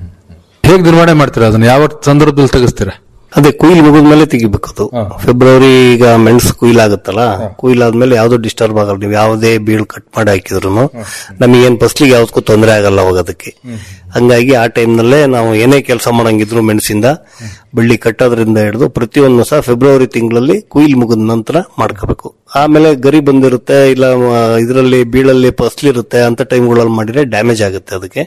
ಹೇಗೆ ನಿರ್ವಹಣೆ ಮಾಡ್ತೀರಾ ಅದನ್ನ ಯಾವ ಸಂದರ್ಭದಲ್ಲಿ ತೆಗೆಸ್ತೀರಾ ಅದೇ ಕುಯ್ಲ್ ಮುಗಿದ್ಮೇಲೆ ತೆಗಿಬೇಕು ಅದು ಫೆಬ್ರವರಿ ಈಗ ಮೆಣಸು ಕುಯ್ಲ್ ಆಗುತ್ತಲ್ಲ ಕುಯ್ಲ್ ಆದ್ಮೇಲೆ ಯಾವ್ದು ಡಿಸ್ಟರ್ಬ್ ಆಗಲ್ಲ ನೀವು ಯಾವುದೇ ಬೀಳ್ ಕಟ್ ಮಾಡಿ ಹಾಕಿದ್ರು ನಮಗೇನ್ ಫಸ್ಲಿಗೆ ಯಾವ್ದಕ್ಕೂ ತೊಂದರೆ ಆಗಲ್ಲ ಅವಾಗ ಅದಕ್ಕೆ ಹಂಗಾಗಿ ಆ ಟೈಮ್ನಲ್ಲೇ ನಾವು ಏನೇ ಕೆಲಸ ಮಾಡಂಗಿದ್ರು ಮೆಣಸಿಂದ ಬಳ್ಳಿ ಕಟ್ಟೋದ್ರಿಂದ ಹಿಡಿದು ಪ್ರತಿಯೊಂದು ಸಹ ಫೆಬ್ರವರಿ ತಿಂಗಳಲ್ಲಿ ಕುಯ್ಲ್ ಮುಗಿದ ನಂತರ ಮಾಡ್ಕೋಬೇಕು ಆಮೇಲೆ ಗರಿ ಬಂದಿರುತ್ತೆ ಇಲ್ಲ ಇದರಲ್ಲಿ ಬೀಳಲ್ಲಿ ಫಸ್ಲಿರುತ್ತೆ ಅಂತ ಟೈಮ್ಗಳಲ್ಲಿ ಮಾಡಿದ್ರೆ ಡ್ಯಾಮೇಜ್ ಆಗುತ್ತೆ ಅದಕ್ಕೆ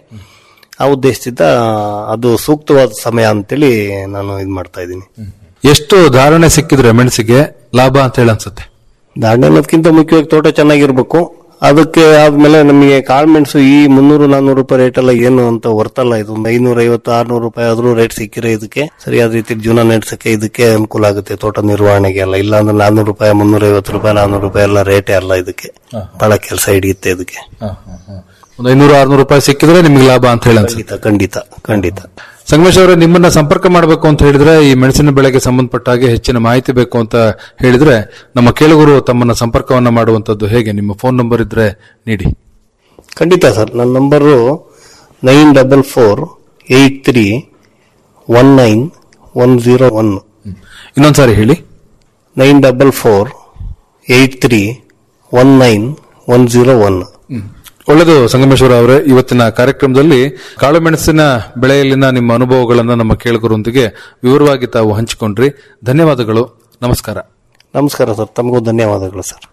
ಆ ಉದ್ದೇಶದಿಂದ ಅದು ಸೂಕ್ತವಾದ ಸಮಯ ಅಂತೇಳಿ ನಾನು ಇದು ಮಾಡ್ತಾ ಇದ್ದೀನಿ ಎಷ್ಟು ಧಾರಣೆ ಸಿಕ್ಕಿದ್ರೆ ಮೆಣಸಿಗೆ ಲಾಭ ಅಂತ ಹೇಳಿ ಅನ್ಸುತ್ತೆ ದಾಂಡೆ ಅನ್ನೋದಕ್ಕಿಂತ ಮುಖ್ಯವಾಗಿ ತೋಟ ಚೆನ್ನಾಗಿರ್ಬೇಕು ಅದಕ್ಕೆ ಆದ್ಮೇಲೆ ನಮಗೆ ಕಾಳ್ಮೆಣಸು ಈ ಮುನ್ನೂರು ನಾನ್ನೂರು ರೂಪಾಯಿ ರೇಟ್ ಎಲ್ಲ ಏನು ಅಂತ ಹೊರ್ತಲ್ಲ ಇದು ಒಂದು ಐನೂರ ಐವತ್ತು ಆರ್ನೂರು ರೂಪಾಯಿ ಆದ್ರೂ ರೇಟ್ ಸಿಕ್ಕಿದ್ರೆ ಇದಕ್ಕೆ ಸರಿಯಾದ ರೀತಿ ಜೀವನ ನಡೆಸಕ್ಕೆ ಇದಕ್ಕೆ ಅನುಕೂಲ ಆಗುತ್ತೆ ತೋಟ ನಿರ್ವಹಣೆಗೆ ಎಲ್ಲ ಇಲ್ಲ ಅಂದ್ರೆ ನಾನ್ನೂರು ರೂಪಾಯಿ ಮುನ್ನೂರ ಐವತ್ತು ರೂಪಾಯಿ ನಾನ್ನೂರು ರೂಪಾಯಿ ಎಲ್ಲ ರೇಟೇ ಅಲ್ಲ ಇದಕ್ಕೆ ಬಹಳ ಕೆಲಸ ಹಿಡಿಯುತ್ತೆ ಇದಕ್ಕೆ ಒಂದು ಐನೂರು ಆರ್ನೂರು ರೂಪಾಯಿ ಸಿಕ್ಕಿದ್ರೆ ನಿಮ್ಗೆ ಲಾಭ ಅಂತ ಹೇಳಿ ಅನ್ಸುತ್ತೆ ಖಂಡಿತ ಖಂಡಿತ ಖಂಡಿತ ಸಂಗಮೇಶ್ ಅವರೇ ನಿಮ್ಮನ್ನ ಸಂಪರ್ಕ ಮಾಡಬೇಕು ಅಂತ ಹೇಳಿದ್ರೆ ಈ ಮೆಣಸಿನ ಬೆಳೆಗೆ ಸಂಬಂಧಪಟ್ಟ ಹಾಗೆ ಹೆಚ್ಚಿನ ಮಾಹಿತಿ ಬೇಕು ಅಂತ ಹೇಳಿದ್ರೆ ನಮ್ಮ ಕೇಳುಗರು ತಮ್ಮನ್ನ ಸಂಪರ್ಕವನ್ನ ಮಾಡುವಂತದ್ದು ಹೇಗೆ ನಿಮ್ಮ ಫೋನ್ ನಂಬರ್ ಇದ್ರೆ ನೀಡಿ ಖಂಡಿತ ಸರ್ ನನ್ನ number nine double four eight three one nine one zero one ಇನ್ನೊಂದ್ಸಾರಿ ಹೇಳಿ nine double four eight three one nine one zero one ಒಳ್ಳೆಯದು ಸಂಗಮೇಶ್ವರ ಅವರೇ ಇವತ್ತಿನ ಕಾರ್ಯಕ್ರಮದಲ್ಲಿ ಕಾಳುಮೆಣಸಿನ ಬೆಳೆಯಲ್ಲಿನ ನಿಮ್ಮ ಅನುಭವಗಳನ್ನ ನಮ್ಮ ಕೇಳುಗರೊಂದಿಗೆ ವಿವರವಾಗಿ ತಾವು ಹಂಚಿಕೊಂಡ್ರಿ ಧನ್ಯವಾದಗಳು ನಮಸ್ಕಾರ ನಮಸ್ಕಾರ ಸರ್ ತಮಗೂ ಧನ್ಯವಾದಗಳು ಸರ್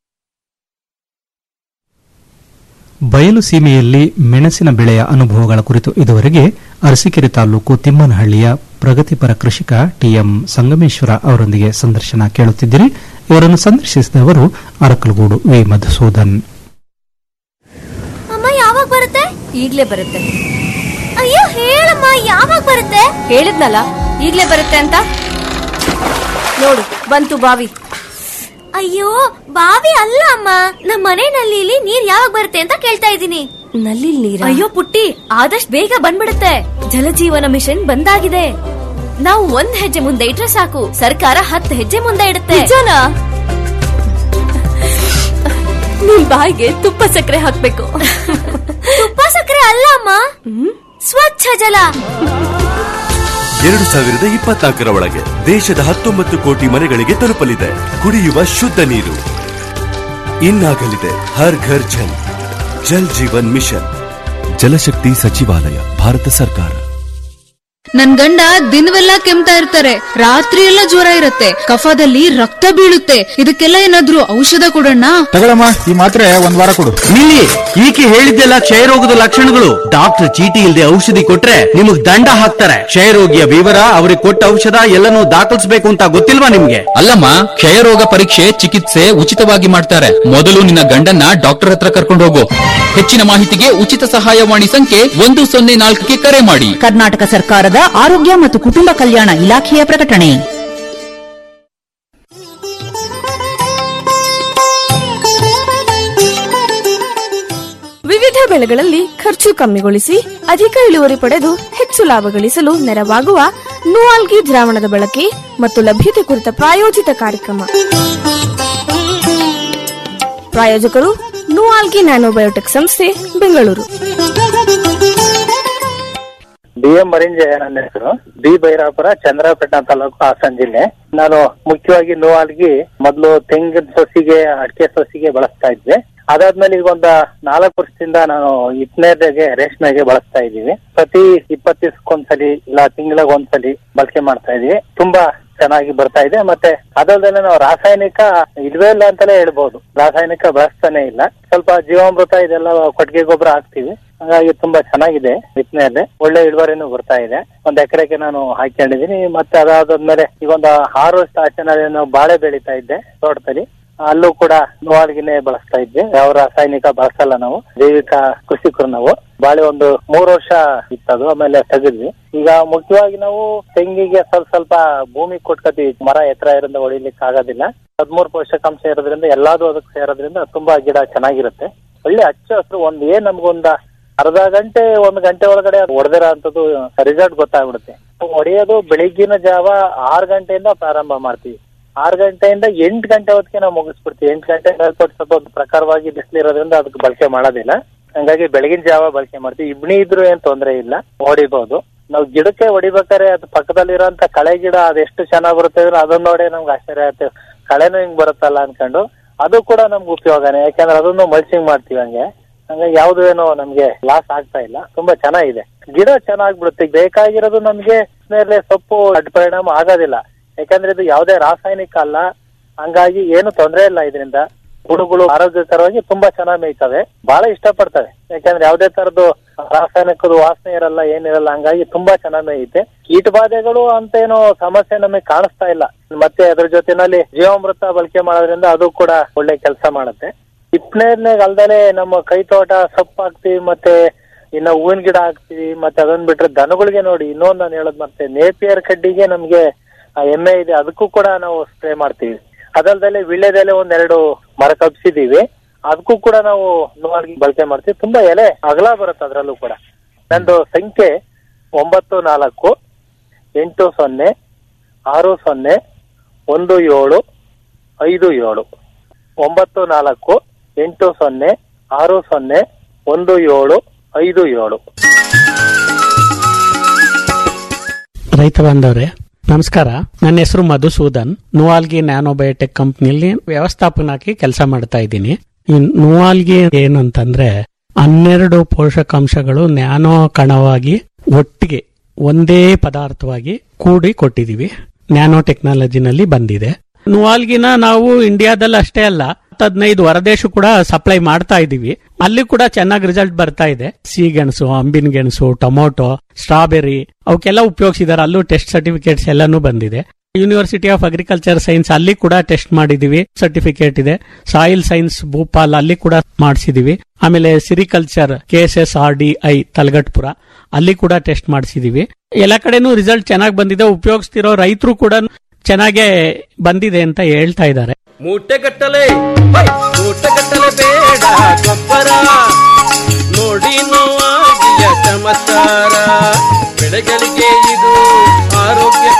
ಬಯಲು ಸೀಮೆಯಲ್ಲಿ ಮೆಣಸಿನ ಬೆಳೆಯ ಅನುಭವಗಳ ಕುರಿತು ಇದುವರೆಗೆ ಅರಸೀಕೆರೆ ತಾಲೂಕು ತಿಮ್ಮನಹಳ್ಳಿಯ ಪ್ರಗತಿಪರ ಕೃಷಿಕ ಟಿಎಂ ಸಂಗಮೇಶ್ವರ ಅವರೊಂದಿಗೆ ಸಂದರ್ಶನ ಕೇಳುತ್ತಿದ್ದಿರಿ ಇವರನ್ನು ಸಂದರ್ಶಿಸಿದವರು ಅರಕಲಗೂಡು ವಿ ಮಧುಸೂದನ್ ಅಮ್ಮ ಯಾವಾಗ ಬರುತ್ತೆ ಈಗ್ಲೇ ಬರುತ್ತೆ ಅಯ್ಯೋ ಹೇಳಮ್ಮ ಯಾವಾಗ ಬರುತ್ತೆ ಹೇಳಿದ್ನಲ್ಲ ಈಗ್ಲೇ ಬರುತ್ತೆ ಅಂತ ನೋಡು ಬಂತು ಬಾವಿ ಅಯ್ಯೋ ಬಾವಿ ಅಲ್ಲ ಅಮ್ಮ ನಮ್ಮ ಮನೆ ನಲ್ಲಿಲಿ ನೀರ್ ಯಾವಾಗ ಬರುತ್ತೆ ಅಂತ ಕೇಳ್ತಾ ಇದ್ದೀನಿ ನಲ್ಲಿ ನೀರ ಅಯ್ಯೋ ಪುಟ್ಟಿ ಆದಷ್ಟು ಬೇಗ ಬಂದ್ಬಿಡುತ್ತೆ ಜಲಜೀವನ ಮಿಷನ್ ಬಂದಾಗಿದೆ ನಾವು ಒಂದ್ ಹೆಜ್ಜೆ ಮುಂದೆ ಇಟ್ರೆ ಸಾಕು ಸರ್ಕಾರ ಹತ್ತು ಹೆಜ್ಜೆ ಮುಂದೆ ಇಡುತ್ತೆ ನಿಮ್ ಬಾಯಿಗೆ ತುಪ್ಪ ಸಕ್ಕರೆ ಹಾಕ್ಬೇಕು ತುಪ್ಪ ಸಕ್ಕರೆ ಅಲ್ಲ ಅಮ್ಮ ಸ್ವಚ್ಛ ಜಲ ಎರಡು ಸಾವಿರದ ಇಪ್ಪತ್ನಾಲ್ಕರ ಒಳಗೆ ದೇಶದ ಹತ್ತೊಂಬತ್ತು ಕೋಟಿ ಮನೆಗಳಿಗೆ ತಲುಪಲಿದೆ ಕುಡಿಯುವ ಶುದ್ಧ ನೀರು ಇನ್ನಾಗಲಿದೆ ಹರ್ ಘರ್ ಜಲ್ ಜಲ್ ಜೀವನ್ ಮಿಷನ್ ಜಲಶಕ್ತಿ ಸಚಿವಾಲಯ ಭಾರತ ಸರ್ಕಾರ ನನ್ ಗಂಡ ದಿನವೆಲ್ಲ ಕೆಮ್ತಾ ಇರ್ತಾರೆ ರಾತ್ರಿ ಎಲ್ಲ ಜ್ವರ ಇರತ್ತೆ ಕಫದಲ್ಲಿ ರಕ್ತ ಬೀಳುತ್ತೆ ಇದಕ್ಕೆಲ್ಲ ಏನಾದ್ರೂ ಔಷಧ ಕೊಡೋಣ ತಗೊಳಮ್ಮ ಈ ಮಾತ್ರೆ ಒಂದ್ ವಾರ ಕೊಡು ನಿಲ್ಲಿ ಈಕೆ ಹೇಳಿದ್ದೆಲ್ಲ ಕ್ಷಯರೋಗದ ಲಕ್ಷಣಗಳು ಡಾಕ್ಟರ್ ಚೀಟಿ ಇಲ್ಲದೆ ಔಷಧಿ ಕೊಟ್ರೆ ನಿಮಗ್ ದಂಡ ಹಾಕ್ತಾರೆ ಕ್ಷಯರೋಗಿಯ ವಿವರ ಅವ್ರಿಗೆ ಕೊಟ್ಟ ಔಷಧ ಎಲ್ಲನೂ ದಾಖಲಿಸಬೇಕು ಅಂತ ಗೊತ್ತಿಲ್ವಾ ನಿಮ್ಗೆ ಅಲ್ಲಮ್ಮ ಕ್ಷಯರೋಗ ಪರೀಕ್ಷೆ ಚಿಕಿತ್ಸೆ ಉಚಿತವಾಗಿ ಮಾಡ್ತಾರೆ ಮೊದಲು ನಿನ್ನ ಗಂಡನ್ನ ಡಾಕ್ಟರ್ ಹತ್ರ ಕರ್ಕೊಂಡು ಹೋಗು ಹೆಚ್ಚಿನ ಮಾಹಿತಿಗೆ ಉಚಿತ ಸಹಾಯವಾಣಿ ಸಂಖ್ಯೆ ಒಂದು ಸೊನ್ನೆ ನಾಲ್ಕಕ್ಕೆ ಕರೆ ಮಾಡಿ ಕರ್ನಾಟಕ ಸರ್ಕಾರದ ಆರೋಗ್ಯ ಮತ್ತು ಕುಟುಂಬ ಕಲ್ಯಾಣ ಇಲಾಖೆಯ ಪ್ರಕಟಣೆ ವಿವಿಧ ಬೆಳೆಗಳಲ್ಲಿ ಖರ್ಚು ಕಮ್ಮಿಗೊಳಿಸಿ ಅಧಿಕ ಇಳುವರಿ ಪಡೆದು ಹೆಚ್ಚು ಲಾಭ ಗಳಿಸಲು ನೆರವಾಗುವ ನೂಆಲ್ಗಿ ದ್ರಾವಣದ ಬಳಕೆ ಮತ್ತು ಲಭ್ಯತೆ ಕುರಿತ ಪ್ರಾಯೋಜಿತ ಕಾರ್ಯಕ್ರಮ ಪ್ರಾಯೋಜಕರು ನೂಆಲ್ಗಿ ನ್ಯಾನೋಬಯೋಟೆಕ್ ಸಂಸ್ಥೆ ಬೆಂಗಳೂರು ಬಿ ಎಂ ಮರಿಂಜಯ ನನ್ನ ಹೆಸರು ಬಿ ಭೈರಾಪುರ ಚಂದ್ರಪಟ್ಟಣ ತಾಲೂಕು ಹಾಸನ ಜಿಲ್ಲೆ ನಾನು ಮುಖ್ಯವಾಗಿ ನೋವಾಲ್ಗಿ ಮೊದಲು ತೆಂಗಿನ ಸೊಸಿಗೆ ಅಡಿಕೆ ಸೊಸಿಗೆ ಬಳಸ್ತಾ ಇದ್ದೆ ಅದಾದ್ಮೇಲೆ ಈಗ ಒಂದು ನಾಲ್ಕು ವರ್ಷದಿಂದ ನಾನು ಇಪ್ಪನೇಗೆ ರೇಷ್ಮೆಗೆ ಬಳಸ್ತಾ ಇದ್ದೀವಿ ಪ್ರತಿ ಇಪ್ಪತ್ತು ದಿವಸಕ್ಕೊಂದ್ಸಲಿ ಇಲ್ಲ ತಿಂಗಳಿಗೆ ಒಂದ್ಸಲಿ ಬಳಕೆ ಮಾಡ್ತಾ ಇದೀವಿ ತುಂಬಾ ಚೆನ್ನಾಗಿ ಬರ್ತಾ ಇದೆ ಮತ್ತೆ ಅದಲ್ಲದೆ ನಾವು ರಾಸಾಯನಿಕ ಇಲ್ವೇ ಇಲ್ಲ ಅಂತಾನೆ ಹೇಳ್ಬೋದು ರಾಸಾಯನಿಕ ಬಳಸ್ತಾನೆ ಇಲ್ಲ ಸ್ವಲ್ಪ ಜೀವಾಮೃತ ಇದೆಲ್ಲ ಕೊಟ್ಟಿಗೆ ಗೊಬ್ಬರ ಹಾಕ್ತಿವಿ ಹಾಗಾಗಿ ತುಂಬಾ ಚೆನ್ನಾಗಿದೆ ಬಿತ್ತನೆಯಲ್ಲಿ ಒಳ್ಳೆ ಇಳುವರಿನೂ ಬರ್ತಾ ಇದೆ ಒಂದ್ ಎಕರೆಗೆ ನಾನು ಹಾಕೊಂಡಿದೀನಿ ಮತ್ತೆ ಅದಾದ್ಮೇಲೆ ಈಗ ಒಂದು ಆರು ವರ್ಷ ಆಚೆ ನಾನು ಬಾಳೆ ಬೆಳೀತಾ ಇದ್ದೆ ತೋಟದಲ್ಲಿ ಅಲ್ಲೂ ಕೂಡ ನೋವಾಲ್ಗಿನೇ ಬಳಸ್ತಾ ಇದ್ದೆ ಯಾವ ರಾಸಾಯನಿಕ ಬಳಸಲ್ಲ ನಾವು ಜೈವಿಕ ಕೃಷಿಕರು ನಾವು ಬಾಳೆ ಒಂದು ಮೂರು ವರ್ಷ ಇತ್ತದು ಆಮೇಲೆ ತೆಗೆದ್ವಿ ಈಗ ಮುಖ್ಯವಾಗಿ ನಾವು ತೆಂಗಿಗೆ ಸ್ವಲ್ಪ ಸ್ವಲ್ಪ ಭೂಮಿ ಕೊಟ್ಕೋತೀವಿ ಮರ ಎತ್ತರ ಇರೋದ್ರಿಂದ ಹೊಡಿಲಿಕ್ಕೆ ಆಗೋದಿಲ್ಲ ಹದಿಮೂರು ಪೋಷಕಾಂಶ ಇರೋದ್ರಿಂದ ಎಲ್ಲಾದು ಅದಕ್ಕೆ ಸೇರೋದ್ರಿಂದ ತುಂಬಾ ಗಿಡ ಚೆನ್ನಾಗಿರುತ್ತೆ ಒಳ್ಳೆ ಹಚ್ಚ ಹಸಿರು ಒಂದ್ ಏನ್ ನಮ್ಗೊಂದ ಅರ್ಧ ಗಂಟೆ ಒಂದ್ ಗಂಟೆ ಒಳಗಡೆ ಹೊಡೆದಿರೋ ಅಂತದ್ದು ರಿಸಲ್ಟ್ ಗೊತ್ತಾಗ್ಬಿಡುತ್ತೆ ಹೊಡೆಯೋದು ಬೆಳಿಗ್ಗಿನ ಜಾವ ಆರು ಗಂಟೆಯಿಂದ ಪ್ರಾರಂಭ ಮಾಡ್ತೀವಿ ಆರು ಗಂಟೆಯಿಂದ ಎಂಟು ಗಂಟೆ ಹೊತ್ತಿಗೆ ನಾವು ಮುಗಿಸ್ಬಿಡ್ತೀವಿ ಎಂಟು ಗಂಟೆ ಮೇಲ್ಪಟ್ಟು ಸ್ವಲ್ಪ ಒಂದು ಪ್ರಕಾರವಾಗಿ ಬಿಸಿಲಿರೋದ್ರಿಂದ ಅದಕ್ಕೆ ಬಳಕೆ ಮಾಡೋದಿಲ್ಲ ಹಂಗಾಗಿ ಬೆಳಗಿನ ಜಾವ ಬಳಕೆ ಮಾಡ್ತೀವಿ ಇಬ್ಣಿ ಇದ್ರು ಏನ್ ತೊಂದರೆ ಇಲ್ಲ ಹೊಡಿಬಹುದು ನಾವು ಗಿಡಕ್ಕೆ ಹೊಡಿಬೇಕಾದ್ರೆ ಅದು ಪಕ್ಕದಲ್ಲಿರೋಂತ ಕಳೆ ಗಿಡ ಅದೆಷ್ಟು ಚೆನ್ನಾಗ್ ಬರುತ್ತೆ ಅಂದ್ರೆ ಅದನ್ನ ನೋಡಿ ನಮ್ಗೆ ಆಶ್ಚರ್ಯ ಆಗುತ್ತೆ ಕಳೆನೂ ಹಿಂಗ್ ಬರುತ್ತಲ್ಲ ಅನ್ಕೊಂಡು ಅದು ಕೂಡ ನಮ್ಗೆ ಉಪಯೋಗನೇ ಯಾಕಂದ್ರೆ ಅದನ್ನು ಮಲ್ಚಿಂಗ್ ಮಾಡ್ತೀವಿ ಹಂಗೆ ಹಂಗಾಗಿ ಯಾವ್ದು ಏನೋ ನಮ್ಗೆ ಲಾಸ್ ಆಗ್ತಾ ಇಲ್ಲ ತುಂಬಾ ಚೆನ್ನಾಗಿದೆ ಗಿಡ ಚೆನ್ನಾಗ್ಬಿಡುತ್ತೆ ಬೇಕಾಗಿರೋದು ನಮ್ಗೆ ಮೇಲೆ ಸೊಪ್ಪು ಅಡ್ಡ ಪರಿಣಾಮ ಆಗೋದಿಲ್ಲ ಯಾಕಂದ್ರೆ ಇದು ಯಾವುದೇ ರಾಸಾಯನಿಕ ಅಲ್ಲ ಹಂಗಾಗಿ ಏನು ತೊಂದರೆ ಇಲ್ಲ ಇದರಿಂದ ಹುಡುಗಳು ಆರೋಗ್ಯಕರವಾಗಿ ತುಂಬಾ ಚೆನ್ನಾಗಿ ಮೇಯ್ತವೆ ಬಹಳ ಇಷ್ಟಪಡ್ತವೆ ಯಾಕಂದ್ರೆ ಯಾವುದೇ ತರದ್ದು ರಾಸಾಯನಿಕದ ವಾಸನೆ ಇರಲ್ಲ ಏನಿರಲ್ಲ ಹಂಗಾಗಿ ತುಂಬಾ ಚೆನ್ನಾಗಿ ಮೇಯುತ್ತೆ ಕೀಟ ಬಾಧೆಗಳು ಅಂತ ಏನು ಸಮಸ್ಯೆ ನಮಗೆ ಕಾಣಿಸ್ತಾ ಇಲ್ಲ ಮತ್ತೆ ಅದ್ರ ಜೊತೆನಲ್ಲಿ ಜೀವಾಮೃತ ಬಳಕೆ ಮಾಡೋದ್ರಿಂದ ಅದು ಕೂಡ ಒಳ್ಳೆ ಕೆಲಸ ಮಾಡುತ್ತೆ ಇಪ್ಪನೇರ್ನಾಗ ಅಲ್ದಲೆ ನಮ್ಮ ಕೈ ತೋಟ ಸೊಪ್ಪು ಹಾಕ್ತಿವಿ ಮತ್ತೆ ಇನ್ನ ಹೂವಿನ ಗಿಡ ಹಾಕ್ತಿವಿ ಮತ್ತೆ ಅದನ್ನ ಬಿಟ್ರೆ ದನಗಳಿಗೆ ನೋಡಿ ಇನ್ನೊಂದು ನಾನು ಹೇಳೋದ್ ಮತ್ತೆ ನೇಪಿಯರ್ ಕಡ್ಡಿಗೆ ನಮ್ಗೆ ಆ ಎಮ್ಮೆ ಇದೆ ಅದಕ್ಕೂ ಕೂಡ ನಾವು ಸ್ಪ್ರೇ ಮಾಡ್ತೀವಿ ಅದಲ್ದಲೆ ವಿಳ್ಳೆದೆಲೆ ಒಂದೆರಡು ಮರ ಕಬ್ಸಿದೀವಿ ಅದಕ್ಕೂ ಕೂಡ ನಾವು ನೋವಾಗಿ ಬಳಕೆ ಮಾಡ್ತೀವಿ ತುಂಬಾ ಎಲೆ ಅಗಲ ಬರುತ್ತೆ ಅದರಲ್ಲೂ ಕೂಡ ನಂದು ಸಂಖ್ಯೆ ಒಂಬತ್ತು ನಾಲ್ಕು ಎಂಟು ಸೊನ್ನೆ ಆರು ಸೊನ್ನೆ ಒಂದು ಏಳು ಐದು ಏಳು ಒಂಬತ್ತು ನಾಲ್ಕು ಎಂಟು ಸೊನ್ನೆ ಆರು ಸೊನ್ನೆ ಒಂದು ಏಳು ಐದು ಏಳು ರೈತ ಬಾಂಧವ್ರೆ ನಮಸ್ಕಾರ ನನ್ನ ಹೆಸರು ಮಧುಸೂದನ್ ನುವಾಲ್ಗಿ ನ್ಯಾನೋಬಯೋಟೆಕ್ ಕಂಪ್ನಿಯಲ್ಲಿ ವ್ಯವಸ್ಥಾಪನಾಗಿ ಕೆಲಸ ಮಾಡ್ತಾ ಇದ್ದೀನಿ ಈ ನುವಾಲ್ಗಿ ಏನಂತಂದ್ರೆ ಹನ್ನೆರಡು ಪೋಷಕಾಂಶಗಳು ನ್ಯಾನೋ ಕಣವಾಗಿ ಒಟ್ಟಿಗೆ ಒಂದೇ ಪದಾರ್ಥವಾಗಿ ಕೂಡಿ ಕೊಟ್ಟಿದೀವಿ ನ್ಯಾನೋ ಟೆಕ್ನಾಲಜಿನಲ್ಲಿ ಬಂದಿದೆ ನುವಾಲ್ಗಿನ ನಾವು ಇಂಡಿಯಾದಲ್ಲಿ ಅಷ್ಟೇ ಅಲ್ಲ ಹದಿನೈದು ಹೊರದೇಶ ಕೂಡ ಸಪ್ಲೈ ಮಾಡ್ತಾ ಇದೀವಿ ಅಲ್ಲಿ ಕೂಡ ಚೆನ್ನಾಗಿ ರಿಸಲ್ಟ್ ಬರ್ತಾ ಇದೆ ಸಿಗೆಣಸು ಅಂಬಿನ ಗೆಣಸು ಟೊಮೊಟೊ ಸ್ಟ್ರಾಬೆರಿ ಅವಕ್ಕೆಲ್ಲ ಉಪಯೋಗಿಸಿದಾರೆ ಅಲ್ಲೂ ಟೆಸ್ಟ್ ಸರ್ಟಿಫಿಕೇಟ್ಸ್ ಎಲ್ಲಾನು ಬಂದಿದೆ ಯೂನಿವರ್ಸಿಟಿ ಆಫ್ ಅಗ್ರಿಕಲ್ಚರ್ ಸೈನ್ಸ್ ಅಲ್ಲಿ ಕೂಡ ಟೆಸ್ಟ್ ಮಾಡಿದೀವಿ ಸರ್ಟಿಫಿಕೇಟ್ ಇದೆ ಸಾಯಿಲ್ ಸೈನ್ಸ್ ಭೂಪಾಲ್ ಅಲ್ಲಿ ಕೂಡ ಮಾಡಿಸಿದೀವಿ ಆಮೇಲೆ sericulture K S S R D I Talaghattapura ಅಲ್ಲಿ ಕೂಡ ಟೆಸ್ಟ್ ಮಾಡಿಸಿದೀವಿ ಎಲ್ಲ ಕಡೆನೂ ರಿಸಲ್ಟ್ ಚೆನ್ನಾಗಿ ಬಂದಿದೆ ಉಪಯೋಗಿಸ್ತಿರೋ ರೈತರು ಕೂಡ ಚೆನ್ನಾಗೇ ಬಂದಿದೆ ಅಂತ ಹೇಳ್ತಾ ಇದ್ದಾರೆ ಮೂಟೆಗಟ್ಟಲೆ ಹೈ, ಮೂಟೆಗಟ್ಟಲೆ ಬೇಡ ಗೊಬ್ಬರ ನೋಡಿ ನೋವಾಗಿಯ ಚಮತ್ಕಾರ ಬೆಳೆಗಳಿಗೆ ಇದು ಆರೋಗ್ಯ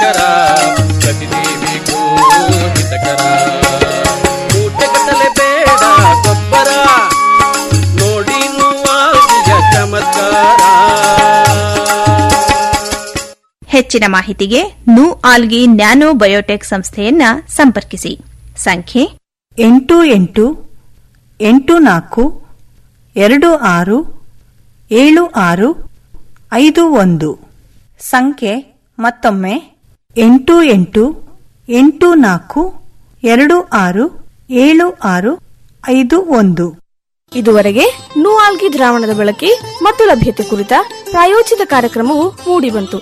ಹೆಚ್ಚಿನ ಮಾಹಿತಿಗೆ ನು ಆಲ್ಗಿ ನ್ಯಾನೋ ಬಯೋಟೆಕ್ ಸಂಸ್ಥೆಯನ್ನ ಸಂಪರ್ಕಿಸಿ ಸಂಖ್ಯೆ ಎಂಟು ಎಂಟು ಎಂಟು ನಾಲ್ಕು ಎರಡು ಆರು ಏಳು ಆರು ಐದು ಒಂದು ಸಂಖ್ಯೆ ಮತ್ತೊಮ್ಮೆ ಎಂಟು ಎಂಟು ಎಂಟು ನಾಲ್ಕು ಎರಡು ಆರು ಏಳು ಆರು ಐದು ಒಂದು ಇದುವರೆಗೆ ನೂಆಲ್ಗಿ ದ್ರಾವಣದ ಬಳಕೆ ಮತ್ತು ಲಭ್ಯತೆ ಕುರಿತ ಪ್ರಾಯೋಜಿತ ಕಾರ್ಯಕ್ರಮವು ಮೂಡಿಬಂತು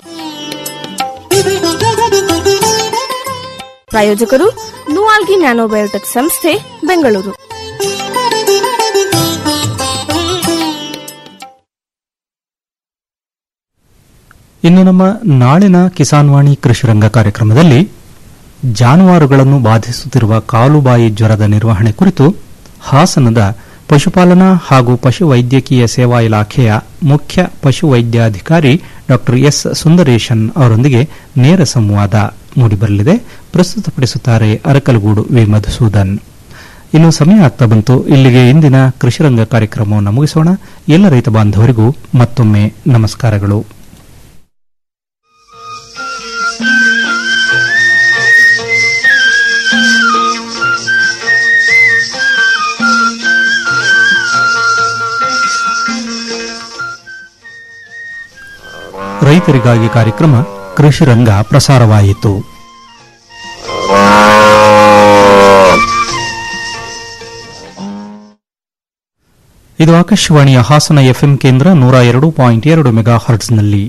ಪ್ರಾಯೋಜಕರು ನೂಆಲ್ಗಿ ನ್ಯಾನೋಬಯೋಟೆಕ್ ಸಂಸ್ಥೆ ಬೆಂಗಳೂರು ಇನ್ನು ನಮ್ಮ ನಾಳಿನ ಕಿಸಾನ್ವಾಣಿ ಕೃಷಿರಂಗ ಕಾರ್ಯಕ್ರಮದಲ್ಲಿ ಜಾನುವಾರುಗಳನ್ನು ಬಾಧಿಸುತ್ತಿರುವ ಕಾಲುಬಾಯಿ ಜ್ವರದ ನಿರ್ವಹಣೆ ಕುರಿತು ಹಾಸನದ ಪಶುಪಾಲನಾ ಹಾಗೂ ಪಶುವೈದ್ಯಕೀಯ ಸೇವಾ ಇಲಾಖೆಯ ಮುಖ್ಯ ಪಶುವೈದ್ಯಾಧಿಕಾರಿ ಡಾ ಎಸ್ ಸುಂದರೇಶನ್ ಅವರೊಂದಿಗೆ ನೇರ ಸಂವಾದ ಮೂಡಿಬರಲಿದೆ ಪ್ರಸ್ತುತಪಡಿಸುತ್ತಾರೆ ಅರಕಲಗೂಡು ವಿ ಮಧುಸೂದನ್ ಇನ್ನು ಸಮಯ ಆಗ್ತಾ ಬಂತು ಇಲ್ಲಿಗೆ ಇಂದಿನ ಕೃಷಿರಂಗ ಕಾರ್ಯಕ್ರಮವನ್ನು ಮುಗಿಸೋಣ ಎಲ್ಲ ರೈತ ಬಾಂಧವರಿಗೂ ಮತ್ತೊಮ್ಮೆ ನಮಸ್ಕಾರಗಳು ರೈತರಿಗಾಗಿ ಕಾರ್ಯಕ್ರಮ ಕೃಷಿರಂಗ ಪ್ರಸಾರವಾಯಿತು ಇದು ಆಕಾಶವಾಣಿಯ ಹಾಸನ ಎಫ್ಎಂ ಕೇಂದ್ರ ನೂರ ಎರಡು ಪಾಯಿಂಟ್ ಎರಡು ಮೆಗಾ ಹರ್ಟ್ಸ್ನಲ್ಲಿ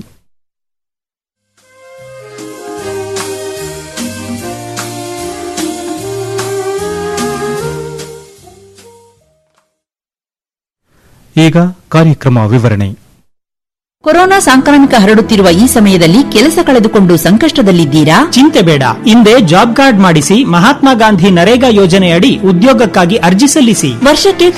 ಈಗ ಕಾರ್ಯಕ್ರಮ ವಿವರಣೆ ಕೊರೋನಾ ಸಾಂಕ್ರಾಮಿಕ ಹರಡುತ್ತಿರುವ ಈ ಸಮಯದಲ್ಲಿ ಕೆಲಸ ಕಳೆದುಕೊಂಡು ಸಂಕಷ್ಟದಲ್ಲಿದ್ದೀರಾ ಚಿಂತೆ ಬೇಡ ಹಿಂದೆ ಜಾಬ್ ಕಾರ್ಡ್ ಮಾಡಿಸಿ ಮಹಾತ್ಮ ಗಾಂಧಿ ನರೇಗಾ ಯೋಜನೆಯಡಿ ಉದ್ಯೋಗಕ್ಕಾಗಿ ಅರ್ಜಿ ಸಲ್ಲಿಸಿ ವರ್ಷಕ್ಕೆ